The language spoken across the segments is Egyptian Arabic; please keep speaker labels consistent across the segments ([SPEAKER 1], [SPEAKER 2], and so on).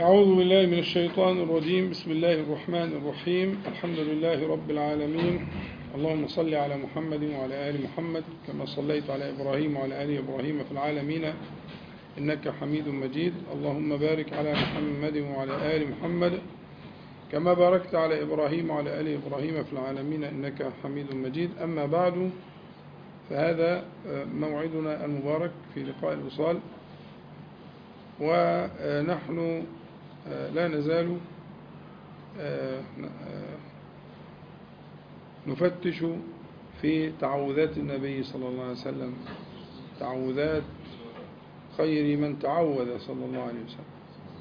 [SPEAKER 1] أعوذ بالله من الشيطان الرجيم بسم الله الرحمن الرحيم الحمد لله رب العالمين اللهم صل على محمد وعلى آل محمد كما صليت على إبراهيم وعلى آل إبراهيم في العالمين إنك حميد مجيد اللهم بارك على محمد وعلى آل محمد كما باركت على إبراهيم وعلى آل إبراهيم في العالمين إنك حميد مجيد أما بعد فهذا موعدنا المبارك في لقاء الوصال ونحن لا نزال نفتش في تعوذات النبي صلى الله عليه وسلم تعوذات خير من تعوذ صلى الله عليه وسلم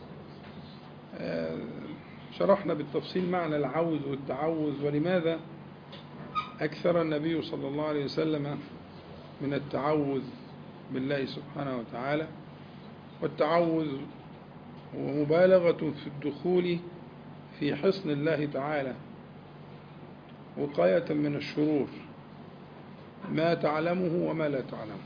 [SPEAKER 1] شرحنا بالتفصيل معنى العوذ والتعوذ ولماذا أكثر النبي صلى الله عليه وسلم من التعوذ بالله سبحانه وتعالى والتعوذ ومبالغة في الدخول في حصن الله تعالى وقاية من الشرور ما تعلمه وما لا تعلمه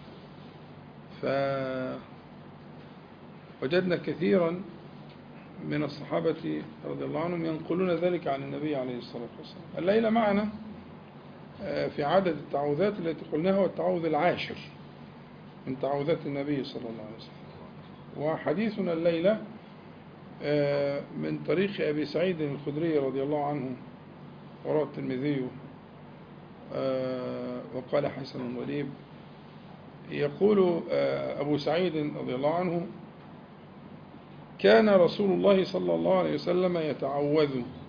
[SPEAKER 1] فوجدنا كثيرا من الصحابة رضي الله عنهم ينقلون ذلك عن النبي عليه الصلاة والسلام الليلة معنا في عدد التعوذات التي قلناها هو التعوذ العاشر من تعوذات النبي صلى الله عليه وسلم وحديثنا الليلة من طريق أبي سعيد الخدري رضي الله عنه وروى الترمذي وقال حسن غريب يقول أبو سعيد رضي الله عنه كان رسول الله صلى الله عليه وسلم يتعوذ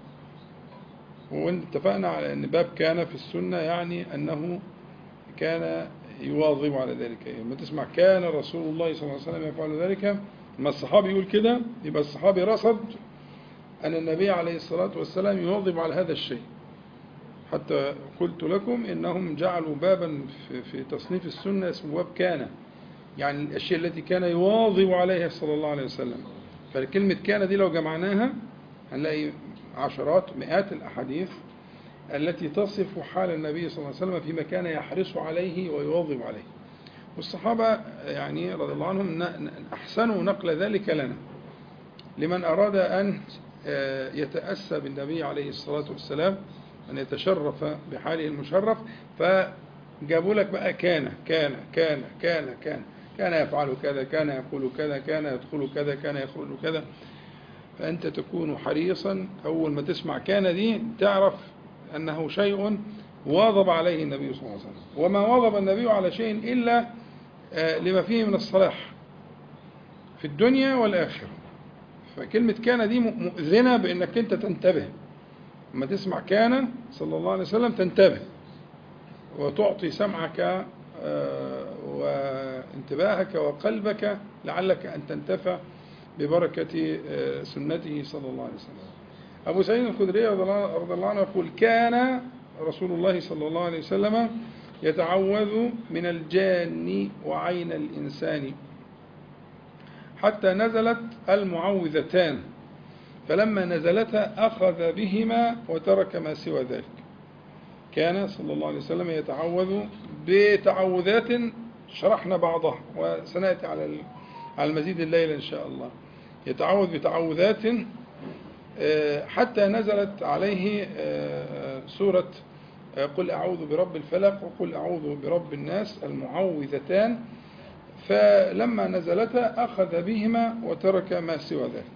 [SPEAKER 1] واتفقنا على أن باب كان في السنة يعني أنه كان يواظب على ذلك لما تسمع كان رسول الله صلى الله عليه وسلم يفعل ذلك لما الصحابي يقول كده يبقى الصحابي رصد أن النبي عليه الصلاة والسلام يواظب على هذا الشيء حتى قلت لكم إنهم جعلوا بابا في تصنيف السنة اسمه باب كان يعني الأشياء التي كان يواظب عليها صلى الله عليه وسلم فكلمة كان دي لو جمعناها هنلاقي عشرات مئات الأحاديث التي تصف حال النبي صلى الله عليه وسلم فيما كان يحرص عليه ويواظب عليه والصحابة يعني رضي الله عنهم أحسنوا نقل ذلك لنا لمن أراد أن يتأسى بالنبي عليه الصلاة والسلام أن يتشرف بحاله المشرف فجابوا لك بقى كان كان كان كان كان كان يفعل كذا كان يقول كذا كان يدخل كذا كان يخرج كذا فأنت تكون حريصا أول ما تسمع كان دي تعرف أنه شيء واظب عليه النبي صلى الله عليه وسلم وما واظب النبي على شيء إلا لما فيه من الصلاح في الدنيا والآخرة فكلمة كان دي مؤذنة بأنك أنت تنتبه لما تسمع كان صلى الله عليه وسلم تنتبه وتعطي سمعك وانتباهك وقلبك لعلك أن تنتفع ببركة سنته صلى الله عليه وسلم أبو سعيد الخدري رضي الله عنه يقول كان رسول الله صلى الله عليه وسلم يتعوذ من الجان وعين الإنسان حتى نزلت المعوذتان فلما نزلتا أخذ بهما وترك ما سوى ذلك كان صلى الله عليه وسلم يتعوذ بتعوذات شرحنا بعضها وسنأتي على على المزيد الليلة إن شاء الله يتعوذ بتعوذات حتى نزلت عليه سورة قل أعوذ برب الفلق وقل أعوذ برب الناس المعوذتان فلما نزلتا أخذ بهما وترك ما سوى ذلك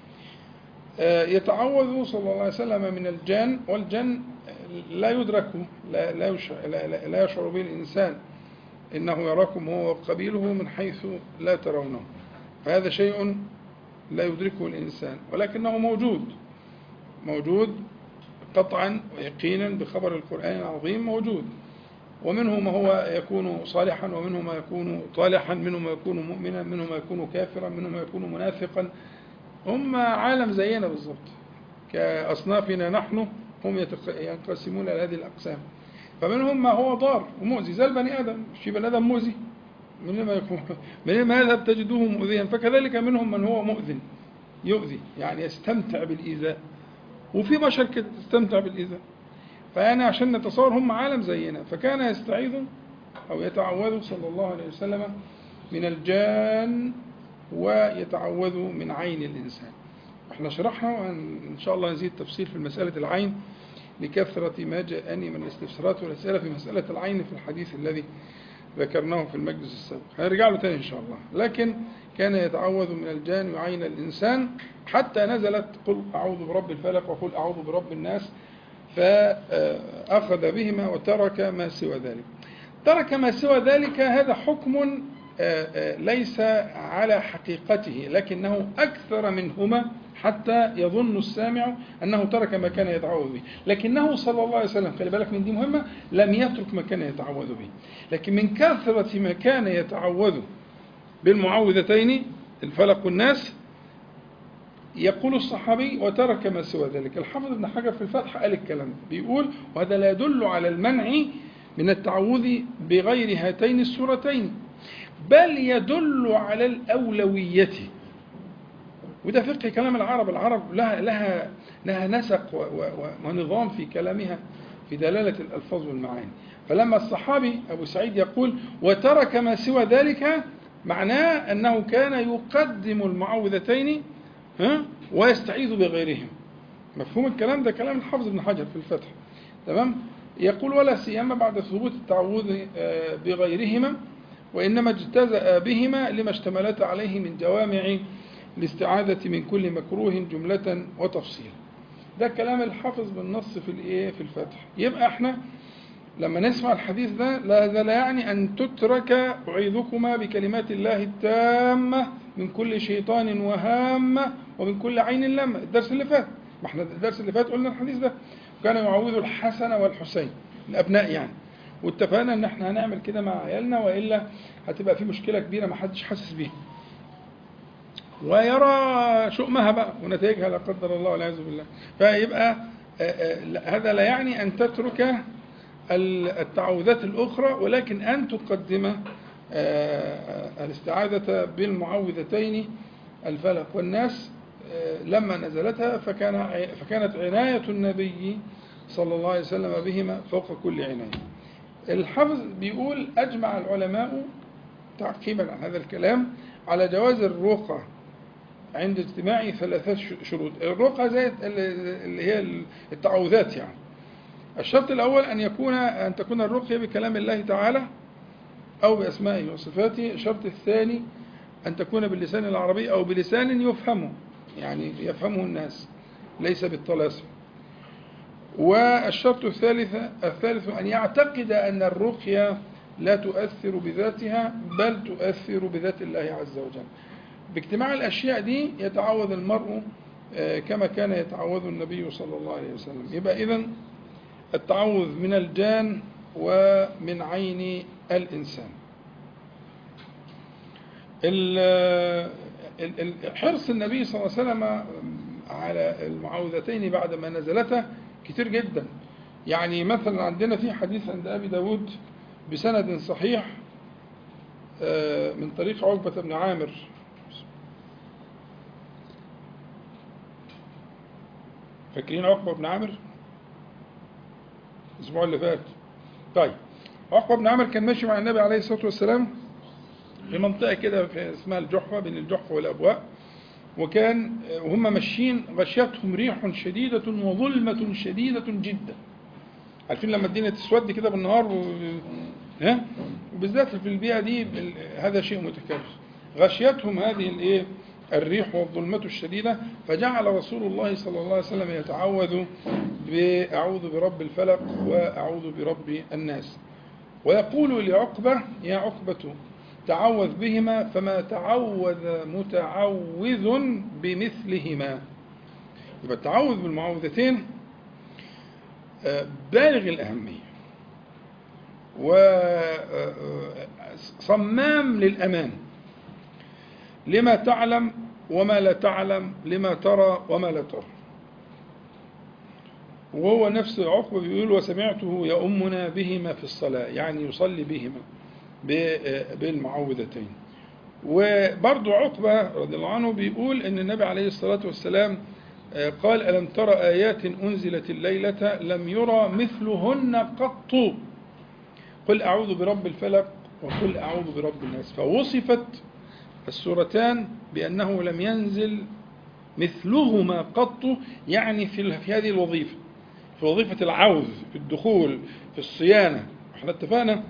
[SPEAKER 1] يتعوذ صلى الله عليه وسلم من الجن والجن لا يدرك لا, لا, لا, لا يشعر به الإنسان إنه يراكم هو وقبيله من حيث لا ترونه فهذا شيء لا يدركه الإنسان ولكنه موجود موجود قطعا ويقينا بخبر القرآن العظيم موجود ومنه ما هو يكون صالحا ومنه ما يكون طالحا منه ما يكون مؤمنا منه ما يكون كافرا منه ما يكون منافقا هم عالم زينا بالضبط كأصنافنا نحن هم ينقسمون إلى هذه الأقسام فمنهم ما هو ضار ومؤذي زي البني آدم في بني آدم مؤذي من ما يكون من ما يذهب تجدوه مؤذيا فكذلك منهم من هو مؤذن يؤذي يعني يستمتع بالإيذاء وفي بشر كده تستمتع بالإيذاء فأنا عشان نتصور هم عالم زينا فكان يستعيذ أو يتعوذ صلى الله عليه وسلم من الجان ويتعوذ من عين الإنسان احنا شرحنا وإن شاء الله نزيد تفصيل في مسألة العين لكثرة ما جاءني من الاستفسارات والأسئلة في مسألة العين في الحديث الذي ذكرناه في المجلس السابق هنرجع له تاني إن شاء الله لكن كان يتعوذ من الجان وعين الإنسان حتى نزلت قل أعوذ برب الفلق وقل أعوذ برب الناس فأخذ بهما وترك ما سوى ذلك ترك ما سوى ذلك هذا حكم ليس على حقيقته لكنه أكثر منهما حتى يظن السامع أنه ترك ما كان يتعوذ به لكنه صلى الله عليه وسلم خلي بالك من دي مهمة لم يترك ما كان يتعوذ به لكن من كثرة ما كان يتعوذ بالمعوذتين الفلق والناس يقول الصحابي وترك ما سوى ذلك الحافظ ابن حجر في الفتح قال الكلام ده بيقول وهذا لا يدل على المنع من التعوذ بغير هاتين السورتين بل يدل على الأولوية وده فقه كلام العرب العرب لها لها لها نسق ونظام في كلامها في دلالة الألفاظ والمعاني فلما الصحابي أبو سعيد يقول وترك ما سوى ذلك معناه أنه كان يقدم المعوذتين ويستعيذ بغيرهم مفهوم الكلام ده كلام الحافظ ابن حجر في الفتح تمام يقول ولا سيما بعد ثبوت التعوذ بغيرهما وإنما اجتزأ بهما لما اشتملت عليه من جوامع الاستعاذة من كل مكروه جملة وتفصيلا ده كلام الحافظ بالنص في الايه في الفتح يبقى احنا لما نسمع الحديث ده لا, لا يعني أن تترك أعيذكما بكلمات الله التامة من كل شيطان وهامة ومن كل عين لامة الدرس اللي فات ما احنا الدرس اللي فات قلنا الحديث ده كان يعوذ الحسن والحسين الأبناء يعني واتفقنا ان احنا هنعمل كده مع عيالنا والا هتبقى في مشكله كبيره ما حدش حاسس بيها ويرى شؤمها بقى ونتائجها لا قدر الله والعياذ بالله فيبقى هذا لا يعني ان تترك التعوذات الاخرى ولكن ان تقدم الاستعاذه بالمعوذتين الفلق والناس لما نزلتها فكان فكانت عنايه النبي صلى الله عليه وسلم بهما فوق كل عنايه الحافظ بيقول أجمع العلماء تعقيبا عن هذا الكلام على جواز الرقى عند اجتماع ثلاثة شروط الرقى زي اللي هي التعوذات يعني الشرط الأول أن يكون أن تكون الرقية بكلام الله تعالى أو بأسمائه وصفاته الشرط الثاني أن تكون باللسان العربي أو بلسان يفهمه يعني يفهمه الناس ليس بالطلاسم والشرط الثالث الثالث أن يعتقد أن الرقية لا تؤثر بذاتها بل تؤثر بذات الله عز وجل باجتماع الأشياء دي يتعوذ المرء كما كان يتعوذ النبي صلى الله عليه وسلم يبقى إذن التعوذ من الجان ومن عين الإنسان حرص النبي صلى الله عليه وسلم على المعوذتين بعد ما نزلتا كتير جدا يعني مثلا عندنا في حديث عند أبي داود بسند صحيح من طريق عقبة بن عامر فاكرين عقبة بن عامر الأسبوع اللي فات طيب عقبة بن عامر كان ماشي مع النبي عليه الصلاة والسلام في منطقة كده اسمها الجحفة بين الجحفة والأبواء وكان وهم ماشيين غشيتهم ريح شديدة وظلمة شديدة جدا عارفين لما الدنيا تسود كده بالنهار و... ها وبالذات في البيئة دي هذا شيء متكرر غشيتهم هذه الايه الريح والظلمة الشديدة فجعل رسول الله صلى الله عليه وسلم يتعوذ بأعوذ برب الفلق وأعوذ برب الناس ويقول لعقبة يا عقبة تعوذ بهما فما تعوذ متعوذ بمثلهما يبقى التعوذ بالمعوذتين بالغ الأهمية وصمام للأمان لما تعلم وما لا تعلم لما ترى وما لا ترى وهو نفس عقبة بيقول وسمعته يؤمنا بهما في الصلاة يعني يصلي بهما بالمعوذتين وبرضو عقبة رضي الله عنه بيقول ان النبي عليه الصلاة والسلام قال ألم ترى آيات أنزلت الليلة لم يرى مثلهن قط قل أعوذ برب الفلق وقل أعوذ برب الناس فوصفت السورتان بأنه لم ينزل مثلهما قط يعني في في هذه الوظيفة في وظيفة العوز في الدخول في الصيانة احنا اتفقنا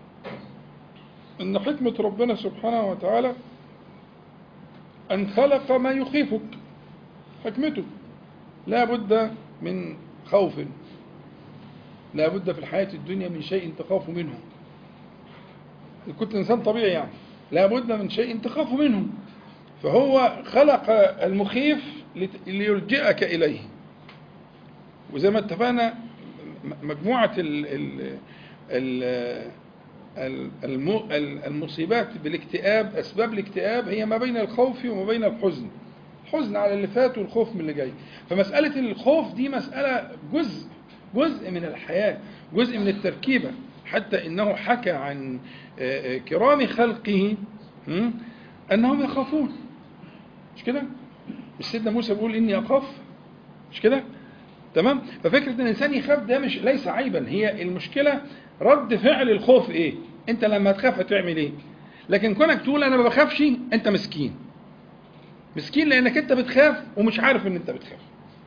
[SPEAKER 1] ان حكمة ربنا سبحانه وتعالى ان خلق ما يخيفك حكمته لا بد من خوف لا بد في الحياة الدنيا من شيء تخاف منه كنت إنسان طبيعي يعني لا بد من شيء تخاف منه فهو خلق المخيف ليلجئك إليه وزي ما اتفقنا مجموعة ال ال ال المصيبات بالاكتئاب أسباب الاكتئاب هي ما بين الخوف وما بين الحزن الحزن على اللي فات والخوف من اللي جاي فمسألة الخوف دي مسألة جزء جزء من الحياة جزء من التركيبة حتى إنه حكى عن كرام خلقه أنهم يخافون مش كده؟ مش سيدنا موسى بيقول إني أخاف مش كده؟ تمام؟ ففكرة إن الإنسان يخاف ده مش ليس عيبا هي المشكلة رد فعل الخوف إيه؟ أنت لما تخاف هتعمل إيه؟ لكن كونك تقول أنا ما بخافش أنت مسكين مسكين لأنك أنت بتخاف ومش عارف إن أنت بتخاف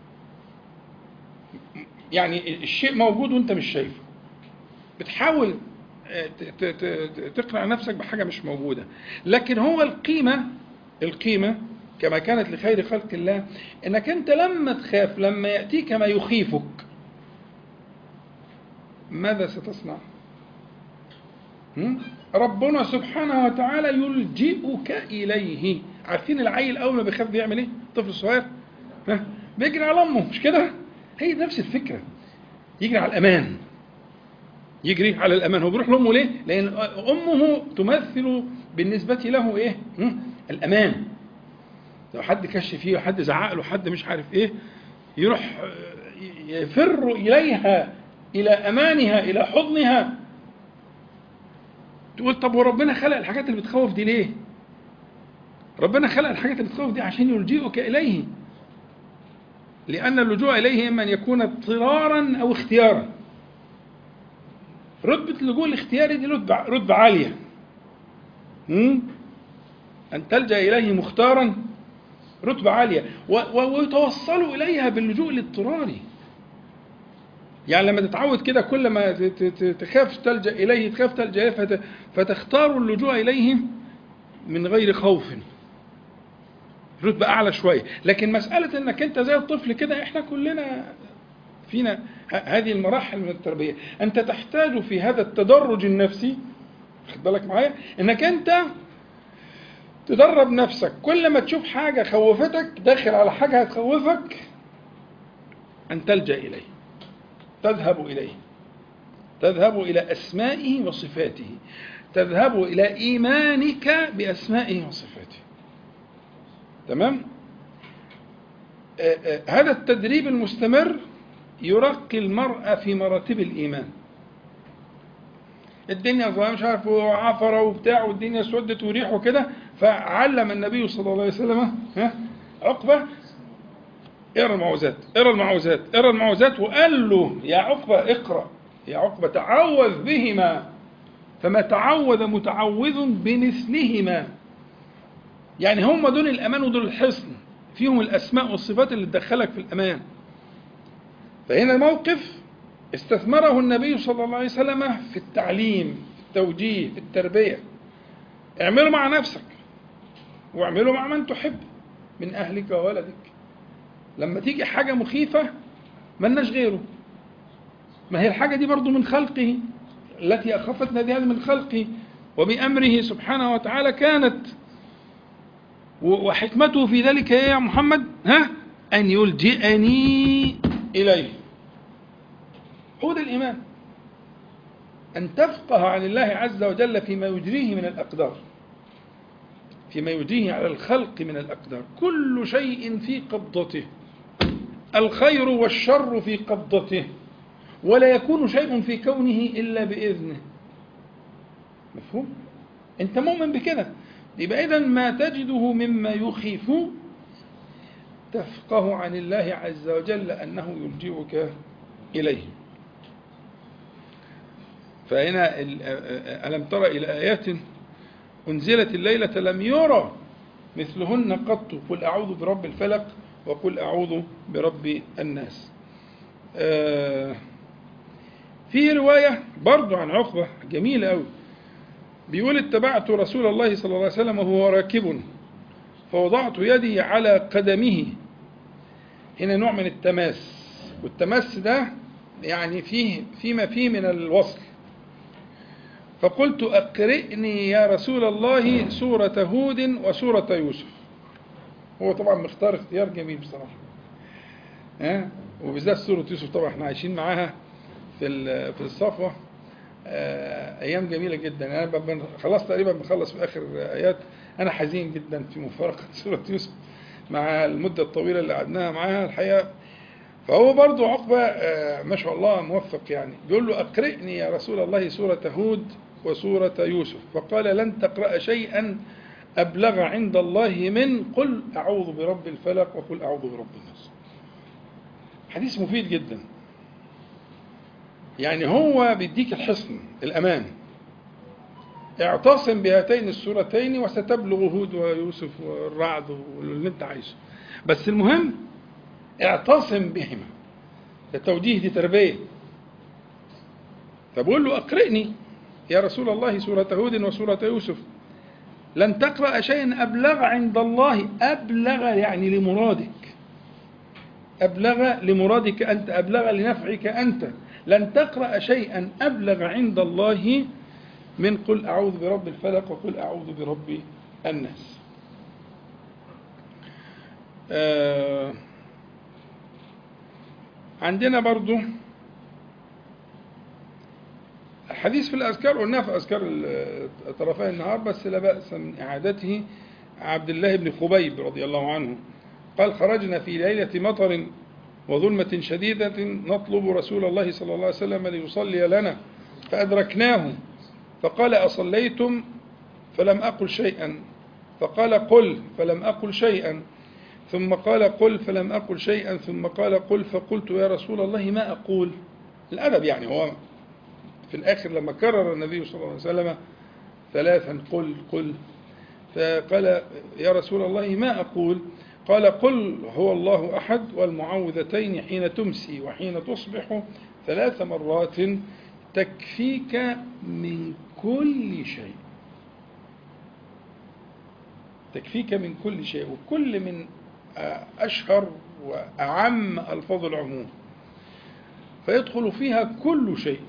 [SPEAKER 1] يعني الشيء موجود وأنت مش شايفه بتحاول تقنع نفسك بحاجة مش موجودة لكن هو القيمة القيمة كما كانت لخير خلق الله انك انت لما تخاف لما يأتيك ما يخيفك ماذا ستصنع ربنا سبحانه وتعالى يلجئك إليه عارفين العيل أول ما بيخاف بيعمل إيه؟ الطفل الصغير ها؟ بيجري على أمه مش كده؟ هي نفس الفكرة يجري على الأمان يجري على الأمان هو بيروح لأمه ليه؟ لأن أمه تمثل بالنسبة له إيه؟ الأمان لو حد كش فيه وحد زعق له حد مش عارف إيه يروح يفر إليها إلى أمانها إلى حضنها تقول طب وربنا خلق الحاجات اللي بتخوف دي ليه؟ ربنا خلق الحاجات اللي بتخوف دي عشان يلجئك إليه لأن اللجوء إليه إما أن يكون اضطرارا أو اختيارا رتبة اللجوء الاختياري دي رتبة, رتبة عالية أن تلجأ إليه مختارا رتبة عالية ويتوصلوا إليها باللجوء الاضطراري يعني لما تتعود كده كل ما تخاف تلجأ إليه تخاف تلجأ إليه فتختار اللجوء إليه من غير خوف رتبة أعلى شوية لكن مسألة أنك أنت زي الطفل كده إحنا كلنا فينا هذه المراحل من التربية أنت تحتاج في هذا التدرج النفسي خد بالك معايا أنك أنت تدرب نفسك كل ما تشوف حاجة خوفتك داخل على حاجة هتخوفك أن تلجأ إليه تذهب إليه تذهب إلى أسمائه وصفاته تذهب إلى إيمانك بأسمائه وصفاته تمام آآ آآ هذا التدريب المستمر يرقي المرأة في مراتب الإيمان الدنيا ظلام مش عارف وعفرة وبتاع والدنيا سودت وريح وكده فعلم النبي صلى الله عليه وسلم ها عقبة اقرا المعوذات اقرا المعوذات اقرا المعوذات وقال له يا عقبة اقرأ يا عقبة تعوذ بهما فما تعوذ متعوذ بمثلهما يعني هم دول الأمان ودول الحصن فيهم الأسماء والصفات اللي تدخلك في الأمان فهنا الموقف استثمره النبي صلى الله عليه وسلم في التعليم في التوجيه في التربية اعمله مع نفسك واعمله مع من تحب من أهلك وولدك لما تيجي حاجة مخيفة ملناش غيره ما هي الحاجة دي برضو من خلقه التي أخفتنا دي هذه من خلقه وبأمره سبحانه وتعالى كانت وحكمته في ذلك يا محمد ها أن يلجئني إليه هو ده الإيمان أن تفقه عن الله عز وجل فيما يجريه من الأقدار فيما يجريه على الخلق من الأقدار كل شيء في قبضته الخير والشر في قبضته ولا يكون شيء في كونه إلا بإذنه مفهوم؟ أنت مؤمن بكده يبقى إذا ما تجده مما يخيف تفقه عن الله عز وجل أنه يلجئك إليه فهنا ألم تر إلى آيات أنزلت الليلة لم يرى مثلهن قط قل أعوذ برب الفلق وقل أعوذ برب الناس آه، في رواية برضو عن عقبة جميلة أوي بيقول اتبعت رسول الله صلى الله عليه وسلم وهو راكب فوضعت يدي على قدمه هنا نوع من التماس والتماس ده يعني فيه فيما فيه من الوصل فقلت أقرئني يا رسول الله سورة هود وسورة يوسف هو طبعا مختار اختيار جميل بصراحة ها وبالذات سورة يوسف طبعا احنا عايشين معاها في ال- في الصفوة آه، أيام جميلة جدا أنا ب- خلاص تقريبا بخلص في آخر آيات أنا حزين جدا في مفارقة سورة يوسف مع المدة الطويلة اللي قعدناها معاها الحقيقة فهو برضو عقبة آه، ما شاء الله موفق يعني بيقول له أقرئني يا رسول الله سورة هود وسورة يوسف فقال لن تقرأ شيئا أبلغ عند الله من قل أعوذ برب الفلق وقل أعوذ برب الناس حديث مفيد جدا يعني هو بيديك الحصن الأمان اعتصم بهاتين السورتين وستبلغ هود ويوسف والرعد واللي انت عايزه بس المهم اعتصم بهما التوجيه دي تربية فبقول له أقرئني يا رسول الله سورة هود وسورة يوسف لن تقرأ شيئا أبلغ عند الله أبلغ يعني لمرادك أبلغ لمرادك أنت أبلغ لنفعك أنت لن تقرأ شيئا أبلغ عند الله من قل أعوذ برب الفلق وقل أعوذ برب الناس آه عندنا برضو حديث في الأذكار قلناه في أذكار ال- طرفي النهار بس لا بأس من إعادته عبد الله بن خبيب رضي الله عنه قال خرجنا في ليلة مطر وظلمة شديدة نطلب رسول الله صلى الله عليه وسلم ليصلي لنا فأدركناه فقال أصليتم فلم أقل شيئا فقال قل فلم أقل شيئا ثم قال قل فلم أقل شيئا ثم قال قل فقلت يا رسول الله ما أقول الأدب يعني هو في الآخر لما كرر النبي صلى الله عليه وسلم ثلاثا قل قل فقال يا رسول الله ما أقول قال قل هو الله أحد والمعوذتين حين تمسي وحين تصبح ثلاث مرات تكفيك من كل شيء تكفيك من كل شيء وكل من أشهر وأعم ألفاظ العموم فيدخل فيها كل شيء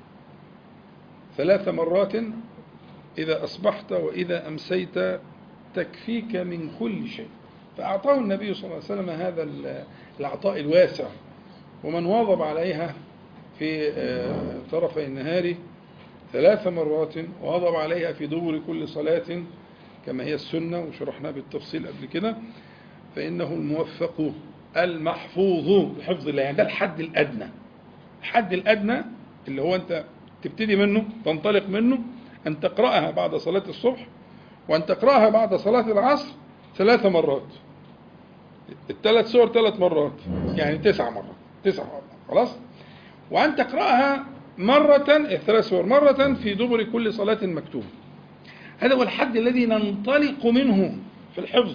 [SPEAKER 1] ثلاث مرات إذا أصبحت وإذا أمسيت تكفيك من كل شيء فأعطاه النبي صلى الله عليه وسلم هذا العطاء الواسع ومن واظب عليها في طرفي النهار ثلاث مرات واظب عليها في دبر كل صلاة كما هي السنة وشرحناها بالتفصيل قبل كده فإنه الموفق المحفوظ بحفظ الله يعني ده الحد الأدنى الحد الأدنى اللي هو أنت تبتدي منه تنطلق منه أن تقرأها بعد صلاة الصبح وأن تقرأها بعد صلاة العصر ثلاث مرات الثلاث سور ثلاث مرات يعني تسع مرات تسع مرات خلاص وأن تقرأها مرة الثلاث سور مرة في دبر كل صلاة مكتوبة هذا هو الحد الذي ننطلق منه في الحفظ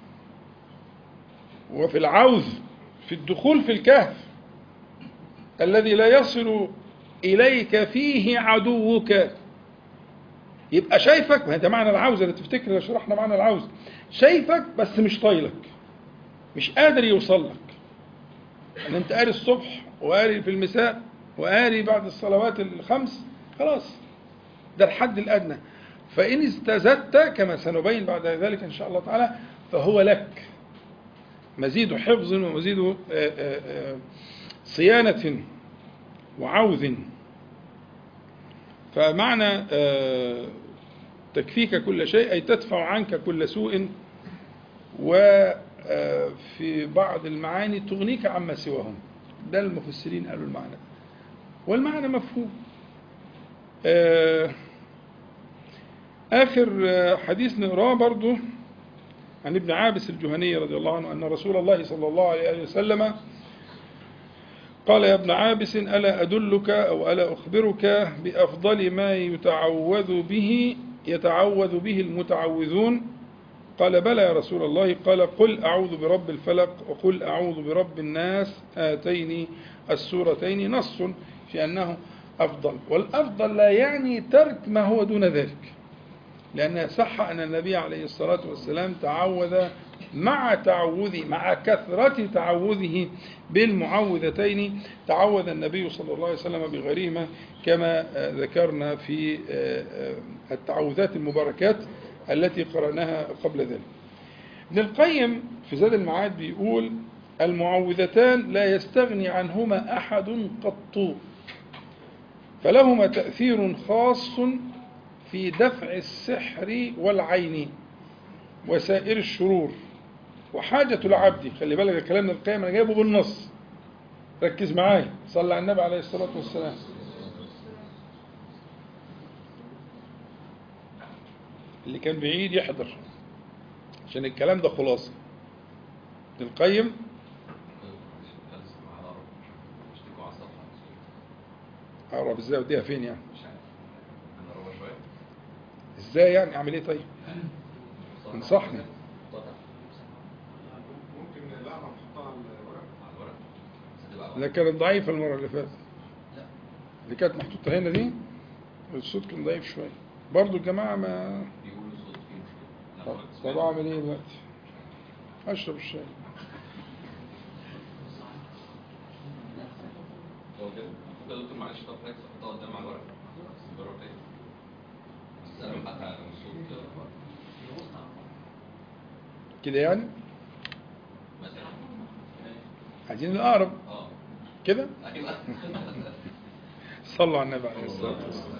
[SPEAKER 1] وفي العوذ في الدخول في الكهف الذي لا يصل إليك فيه عدوك يبقى شايفك ما ده معنى العوز اللي تفتكر لو شرحنا معنى العوز شايفك بس مش طايلك مش قادر يوصل لك ان انت قاري الصبح وقاري في المساء وقاري بعد الصلوات الخمس خلاص ده الحد الادنى فان استزدت كما سنبين بعد ذلك ان شاء الله تعالى فهو لك مزيد حفظ ومزيد صيانة وعوذ فمعنى تكفيك كل شيء أي تدفع عنك كل سوء وفي بعض المعاني تغنيك عما سواهم ده المفسرين قالوا المعنى والمعنى مفهوم آخر حديث نقراه برضو عن ابن عابس الجهني رضي الله عنه أن رسول الله صلى الله عليه وسلم قال يا ابن عابس ألا أدلك أو ألا أخبرك بأفضل ما يتعوذ به يتعوذ به المتعوذون قال بلى يا رسول الله قال قل أعوذ برب الفلق وقل أعوذ برب الناس هاتين السورتين نص في أنه أفضل والأفضل لا يعني ترك ما هو دون ذلك لأن صح أن النبي عليه الصلاة والسلام تعوذ مع تعوذه مع كثرة تعوذه بالمعوذتين تعوذ النبي صلى الله عليه وسلم بغيرهما كما ذكرنا في التعوذات المباركات التي قرأناها قبل ذلك ابن القيم في زاد المعاد بيقول المعوذتان لا يستغني عنهما أحد قط فلهما تأثير خاص في دفع السحر والعين وسائر الشرور وحاجة العبد خلي بالك الكلام ابن القيم أنا جايبه بالنص ركز معايا صلى على النبي عليه الصلاة والسلام اللي كان بعيد يحضر عشان الكلام ده خلاصة ابن القيم أعرف ازاي وديها فين يعني ازاي يعني اعمل ايه طيب انصحني
[SPEAKER 2] ممكن لا نحطها على الورق
[SPEAKER 1] ده كانت ضعيفة المرة اللي فاتت اللي كانت محطوطة هنا دي الصوت كان ضعيف شوية برضو الجماعة ما
[SPEAKER 3] بيقولوا صوت فيه مشكلة
[SPEAKER 1] طب,
[SPEAKER 3] لما
[SPEAKER 1] طب اعمل ايه دلوقتي اشرب الشاي
[SPEAKER 3] هو كده انت يا دكتور معلش طب حضرتك تحطها قدام على الورق جرب تاني بس انا حتى على الصوت
[SPEAKER 1] كده يعني
[SPEAKER 3] مثلا
[SPEAKER 1] عايزين الأقرب
[SPEAKER 3] اه
[SPEAKER 1] كده
[SPEAKER 3] ايوه
[SPEAKER 1] صلوا على النبي عليه الصلاة والسلام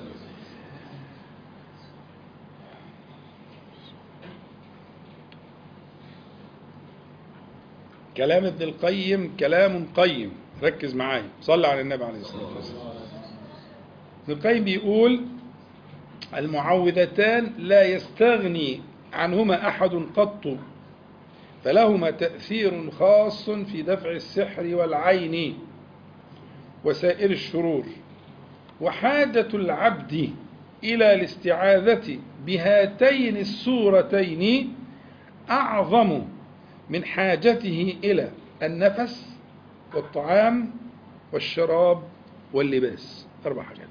[SPEAKER 1] كلام ابن القيم كلام قيم ركز معايا صلى على النبي عليه الصلاة والسلام ابن القيم بيقول المعوذتان لا يستغني عنهما أحد قط فلهما تأثير خاص في دفع السحر والعين وسائر الشرور وحاجة العبد إلى الاستعاذة بهاتين السورتين أعظم من حاجته إلى النفس والطعام والشراب واللباس أربع حاجات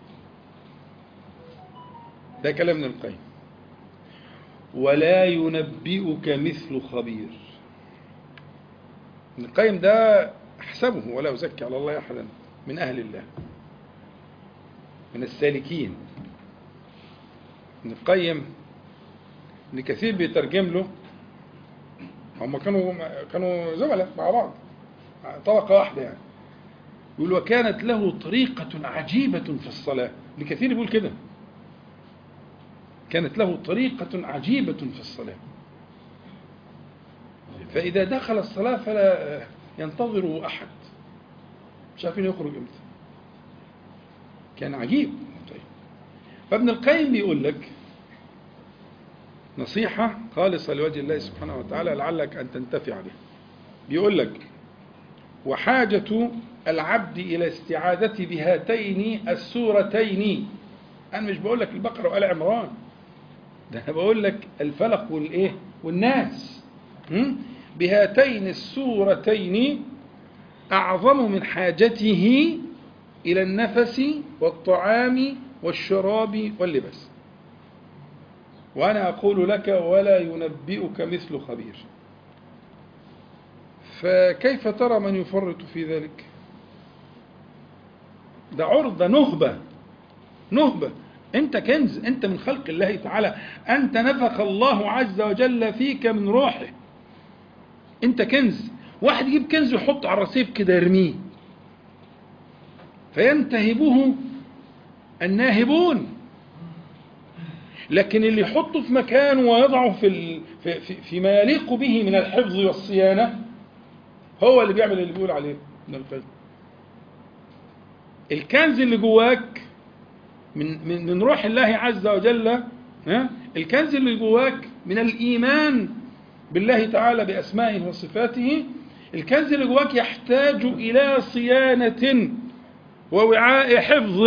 [SPEAKER 1] ده كلام ابن القيم ولا ينبئك مثل خبير ابن القيم ده احسبه ولا أزكي على الله أحدا من أهل الله من السالكين ابن القيم ابن كثير بيترجم له هم كانوا كانوا زملاء مع بعض طبقة واحدة يعني يقول وكانت له طريقة عجيبة في الصلاة ابن كثير بيقول كده كانت له طريقة عجيبة في الصلاة فإذا دخل الصلاة فلا ينتظره أحد مش عارفين يخرج امتى كان عجيب طيب. فابن القيم بيقول لك نصيحة خالصة لوجه الله سبحانه وتعالى لعلك أن تنتفع بها بيقول لك وحاجة العبد إلى استعاذة بهاتين السورتين أنا مش بقول لك البقرة وآل عمران ده أنا بقول لك الفلق والإيه والناس م? بهاتين السورتين أعظم من حاجته إلى النفس والطعام والشراب واللباس وأنا أقول لك ولا ينبئك مثل خبير فكيف ترى من يفرط في ذلك ده عرضة نهبة نهبة أنت كنز أنت من خلق الله تعالى أنت نفخ الله عز وجل فيك من روحه أنت كنز واحد يجيب كنز ويحط على الرصيف كده يرميه فينتهبه الناهبون لكن اللي يحطه في مكانه ويضعه في, ال... في, في, فيما يليق به من الحفظ والصيانة هو اللي بيعمل اللي بيقول عليه ابن القيم الكنز اللي جواك من, من, من روح الله عز وجل ها؟ الكنز اللي جواك من الإيمان بالله تعالى بأسمائه وصفاته الكنز اللي جواك يحتاج إلى صيانة ووعاء حفظ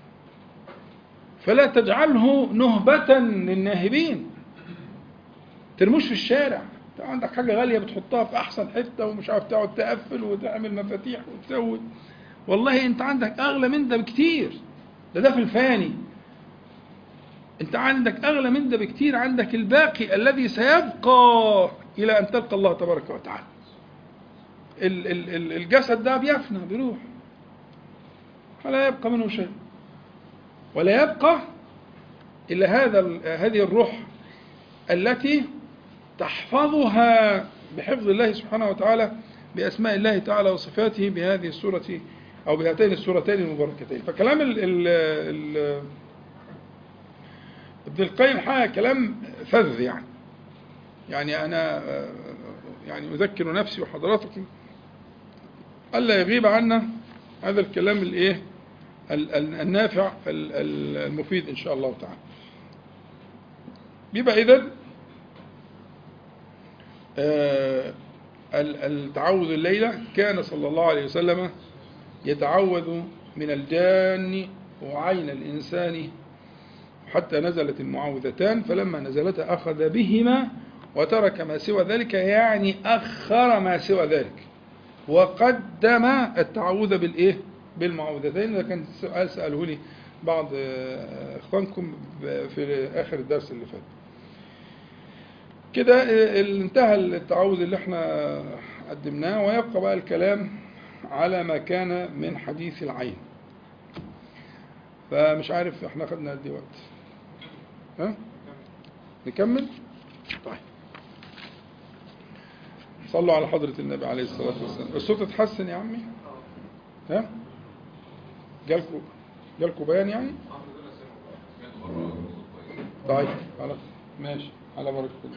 [SPEAKER 1] فلا تجعله نهبة للناهبين ترموش في الشارع انت عندك حاجه غاليه بتحطها في احسن حته ومش عارف تقعد تقفل وتعمل مفاتيح وتسوي والله انت عندك اغلى من ده بكتير ده ده في الفاني انت عندك اغلى من ده بكتير عندك الباقي الذي سيبقى الى ان تلقى الله تبارك وتعالى ال- ال- ال- الجسد ده بيفنى بيروح ولا يبقى منه شيء ولا يبقى الا هذا ال- هذه الروح التي تحفظها بحفظ الله سبحانه وتعالى باسماء الله تعالى وصفاته بهذه السوره او بهاتين السورتين المباركتين فكلام ال ال ال ابن القيم حاجه كلام فذ يعني يعني انا آه، يعني اذكر نفسي وحضراتكم الا يغيب عنا هذا الكلام الايه ال- ال- النافع ال- ال- المفيد ان شاء الله تعالى يبقى اذا آه، ال- التعوذ الليله كان صلى الله عليه وسلم يتعوذ من الجان وعين الانسان حتى نزلت المعوذتان فلما نزلتا أخذ بهما وترك ما سوى ذلك يعني أخر ما سوى ذلك وقدم التعوذ بالإيه؟ بالمعوذتين ده كان سؤال سأله لي بعض آه، إخوانكم ب- في آخر الدرس اللي فات كده آه، انتهى التعوذ اللي احنا قدمناه ويبقى بقى الكلام على ما كان من حديث العين فمش عارف احنا خدنا قد ايه وقت ها نكمل طيب صلوا على حضرة النبي عليه الصلاة والسلام الصوت اتحسن يا عمي ها جالكوا جالكوا بيان يعني
[SPEAKER 3] سمعته بره صوت كويس
[SPEAKER 1] طيب خلاص ماشي على بركة الله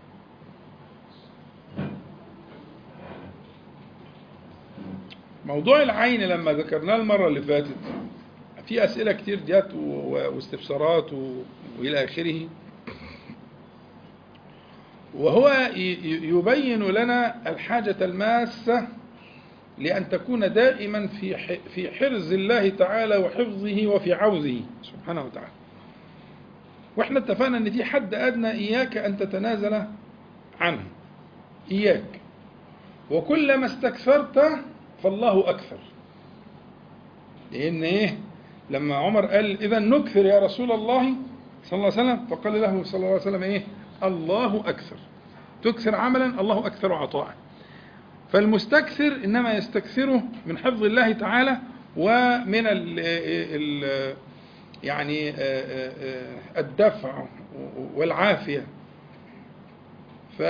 [SPEAKER 1] موضوع العين لما ذكرناه المرة اللي فاتت في أسئلة كتير جات و- واستفسارات و- وإلى آخره وهو ي- ي- يبين لنا الحاجة الماسة لأن تكون دائما في ح- في حرز الله تعالى وحفظه وفي عوزه سبحانه وتعالى واحنا اتفقنا ان في حد ادنى اياك ان تتنازل عنه اياك وكلما استكثرت فالله اكثر لان ايه لما عمر قال اذا نكثر يا رسول الله صلى الله عليه وسلم فقال له صلى الله عليه وسلم ايه الله اكثر تكثر عملا الله اكثر عطاء فالمستكثر انما يستكثره من حفظ الله تعالى ومن ال ال يعني آه، آه، آه، الدفع والعافية ف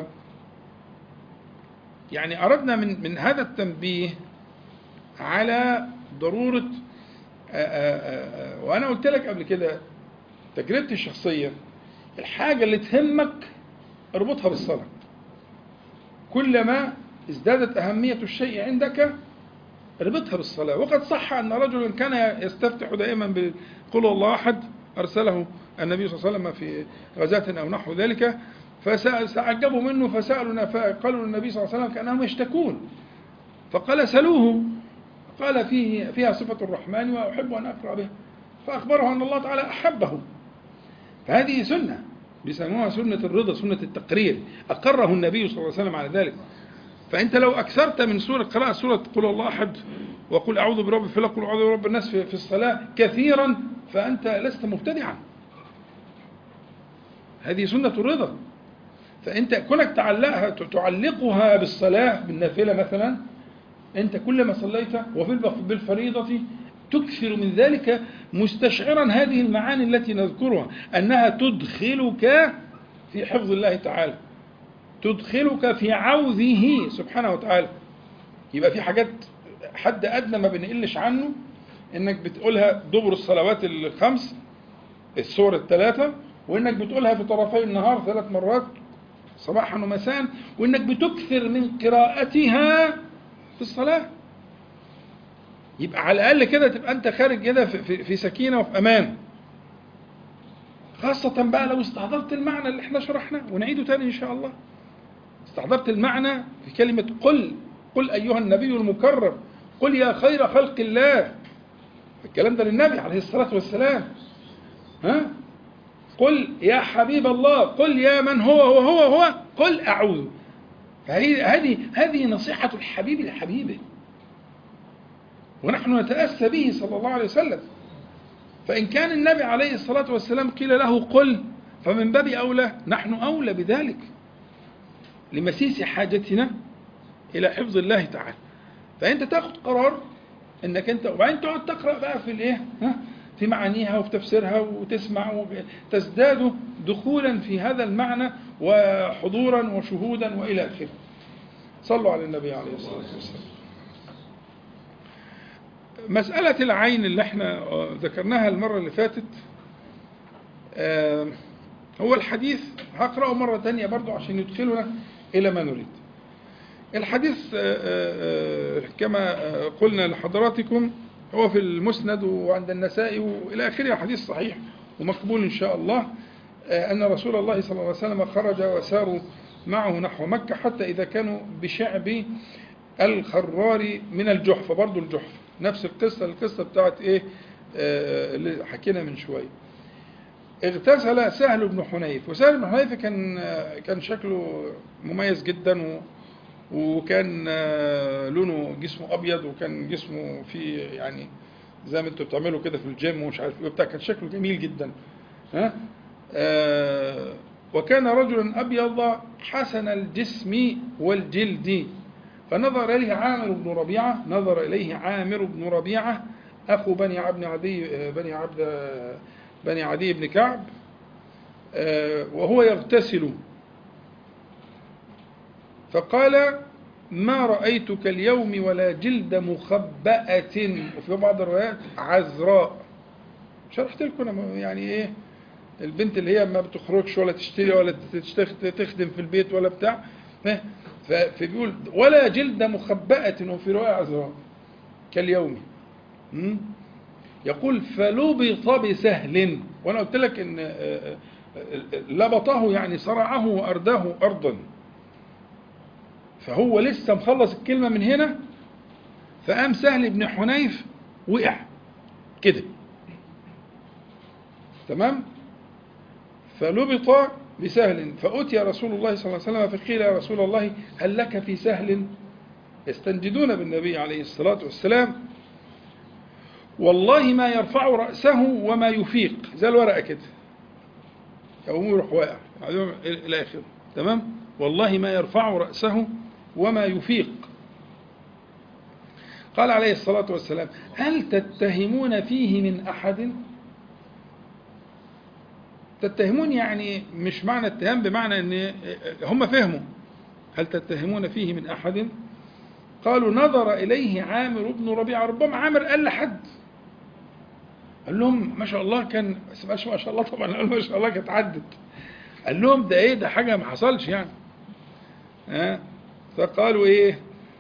[SPEAKER 1] يعني أردنا من من هذا التنبيه على ضرورة آه، آه، آه، وأنا قلت لك قبل كده تجربتي الشخصية الحاجة اللي تهمك اربطها بالصلاة كلما ازدادت أهمية الشيء عندك اربطها بالصلاة وقد صح أن رجلا كان يستفتح دائما بقول الله أحد أرسله النبي صلى الله عليه وسلم في غزاة أو نحو ذلك فسأعجبوا منه فسألوا قالوا للنبي صلى الله عليه وسلم كأنهم يشتكون فقال سلوه قال فيه فيها صفة الرحمن وأحب أن أقرأ بها فأخبره أن الله تعالى أحبه فهذه سنة بيسموها سنة الرضا سنة التقرير أقره النبي صلى الله عليه وسلم على ذلك فأنت لو أكثرت من سورة قراءة سورة قل الله أحد وقل أعوذ برب الفلق وقل أعوذ برب الناس في في الصلاة كثيرا فأنت لست مبتدعا هذه سنة الرضا فأنت كونك تعلقها تعلقها بالصلاة بالنافلة مثلا أنت كلما صليت وفي البف- بالفريضة تكثر من ذلك مستشعرا هذه المعاني التي نذكرها أنها تدخلك في حفظ الله تعالى تدخلك في عوذه سبحانه وتعالى يبقى في حاجات حد ادنى ما بنقلش عنه انك بتقولها دبر الصلوات الخمس السور الثلاثه وانك بتقولها في طرفي النهار ثلاث مرات صباحا ومساء وانك بتكثر من قراءتها في الصلاه يبقى على الاقل كده تبقى انت خارج كده في, في, في سكينه وفي امان خاصة بقى لو استحضرت المعنى اللي احنا شرحناه ونعيده تاني ان شاء الله استحضرت المعنى في كلمة قل قل أيها النبي المكرم قل يا خير خلق الله الكلام ده للنبي عليه الصلاة والسلام ها قل يا حبيب الله قل يا من هو هو هو هو قل أعوذ فهذه هذه هذه نصيحة الحبيب لحبيبه ونحن نتأسى به صلى الله عليه وسلم فإن كان النبي عليه الصلاة والسلام قيل له قل فمن باب أولى نحن أولى بذلك لمسيس حاجتنا إلى حفظ الله تعالى فأنت تاخد قرار إنك أنت وبعدين تقعد تقرأ بقى في الإيه ها في معانيها وفي تفسيرها وتسمع تزداد دخولا في هذا المعنى وحضورا وشهودا وإلى آخره صلوا على النبي عليه الصلاة والسلام مسألة العين اللي احنا ذكرناها المرة اللي فاتت آه، هو الحديث هقرأه مرة تانية برضو عشان يدخلنا إلى ما نريد الحديث آه، آه، كما قلنا لحضراتكم هو في المسند وعند النسائي وإلى آخره حديث صحيح ومقبول إن شاء الله أن رسول الله صلى الله عليه وسلم خرج وساروا معه نحو مكة حتى إذا كانوا بشعب الخرار من الجحفة برضو الجحفة نفس القصة القصة بتاعت إيه آه اللي حكينا من شوية اغتسل سهل بن حنيف وسهل بن حنيف كان كان شكله مميز جدا و وكان آه لونه جسمه ابيض وكان جسمه فيه يعني زي ما انتوا بتعملوا كده في الجيم ومش عارف ايه بتاع كان شكله جميل جدا ها آه وكان رجلا ابيض حسن الجسم والجلد فنظر اليه عامر بن ربيعه نظر اليه عامر بن ربيعه اخو بني عبد عدي بني عبد بني عدي بن كعب آه وهو يغتسل فقال ما رأيتك اليوم ولا جلد مخبأة وفي بعض الروايات عذراء شرحت لكم أنا يعني ايه البنت اللي هي ما بتخرجش ولا تشتري ولا تخدم في البيت ولا بتاع فبيقول ولا جلد مخبأة وفي رواية عذراء كاليوم يقول فلبط بسهل وانا قلت لك ان لبطه يعني صرعه وارداه ارضا فهو لسه مخلص الكلمة من هنا فقام سهل بن حنيف وقع كده تمام فلبط بسهل فأتي رسول الله صلى الله عليه وسلم فقيل يا رسول الله هل لك في سهل يستنجدون بالنبي عليه الصلاة والسلام والله ما يرفع رأسه وما يفيق زي الورقة كده يقوم يروح واقع إلى آخره تمام والله ما يرفع رأسه وما يفيق قال عليه الصلاة والسلام هل تتهمون فيه من أحد تتهمون يعني مش معنى اتهام بمعنى ان هم فهموا هل تتهمون فيه من أحد قالوا نظر إليه عامر بن ربيعة ربما عامر قال لحد قال لهم ما شاء الله كان ما شاء الله طبعا قال ما شاء الله كانت عدت قال لهم ده ايه ده حاجة ما حصلش يعني ها فقالوا ايه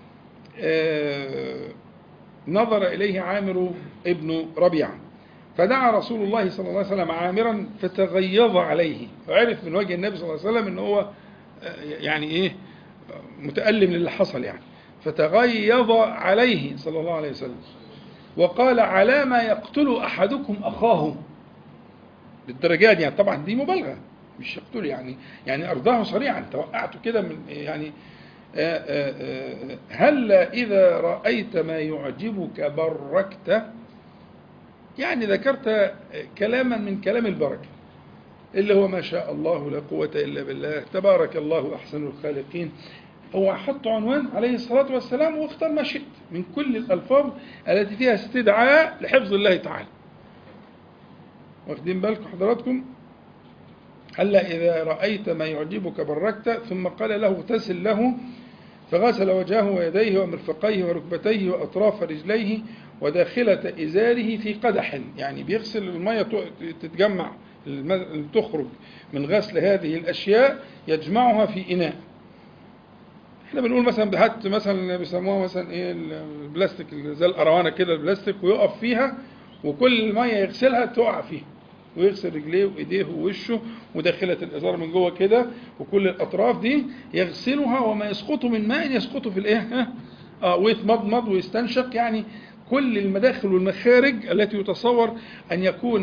[SPEAKER 1] آه نظر اليه عامر ابن ربيعه فدعا رسول الله صلى الله عليه وسلم عامرا فتغيظ عليه وعرف من وجه النبي صلى الله عليه وسلم ان هو يعني ايه متألم للي حصل يعني فتغيظ عليه صلى الله عليه وسلم وقال على ما يقتل احدكم اخاه للدرجات يعني طبعا دي مبالغه مش يقتل يعني يعني ارضاه صريعا توقعته كده من يعني آآ آآ هل إذا رأيت ما يعجبك بركت يعني ذكرت كلاما من كلام البركة اللي هو ما شاء الله لا قوة إلا بالله تبارك الله أحسن الخالقين هو حط عنوان عليه الصلاة والسلام واختار ما شئت من كل الألفاظ التي فيها استدعاء لحفظ الله تعالى واخدين بالكم حضراتكم هلا إذا رأيت ما يعجبك بركت ثم قال له اغتسل له فغسل وجهه ويديه ومرفقيه وركبتيه وأطراف رجليه وداخلة إزاره في قدح يعني بيغسل المية تتجمع تخرج من غسل هذه الأشياء يجمعها في إناء احنا بنقول مثلا هات مثلا بيسموها مثلا ايه البلاستيك زي القروانه كده البلاستيك ويقف فيها وكل الميه يغسلها تقع فيها ويغسل رجليه وايديه ووشه وداخله الازار من جوه كده وكل الاطراف دي يغسلها وما يسقط من ماء يسقط في الايه اه ويتمضمض ويستنشق يعني كل المداخل والمخارج التي يتصور ان يكون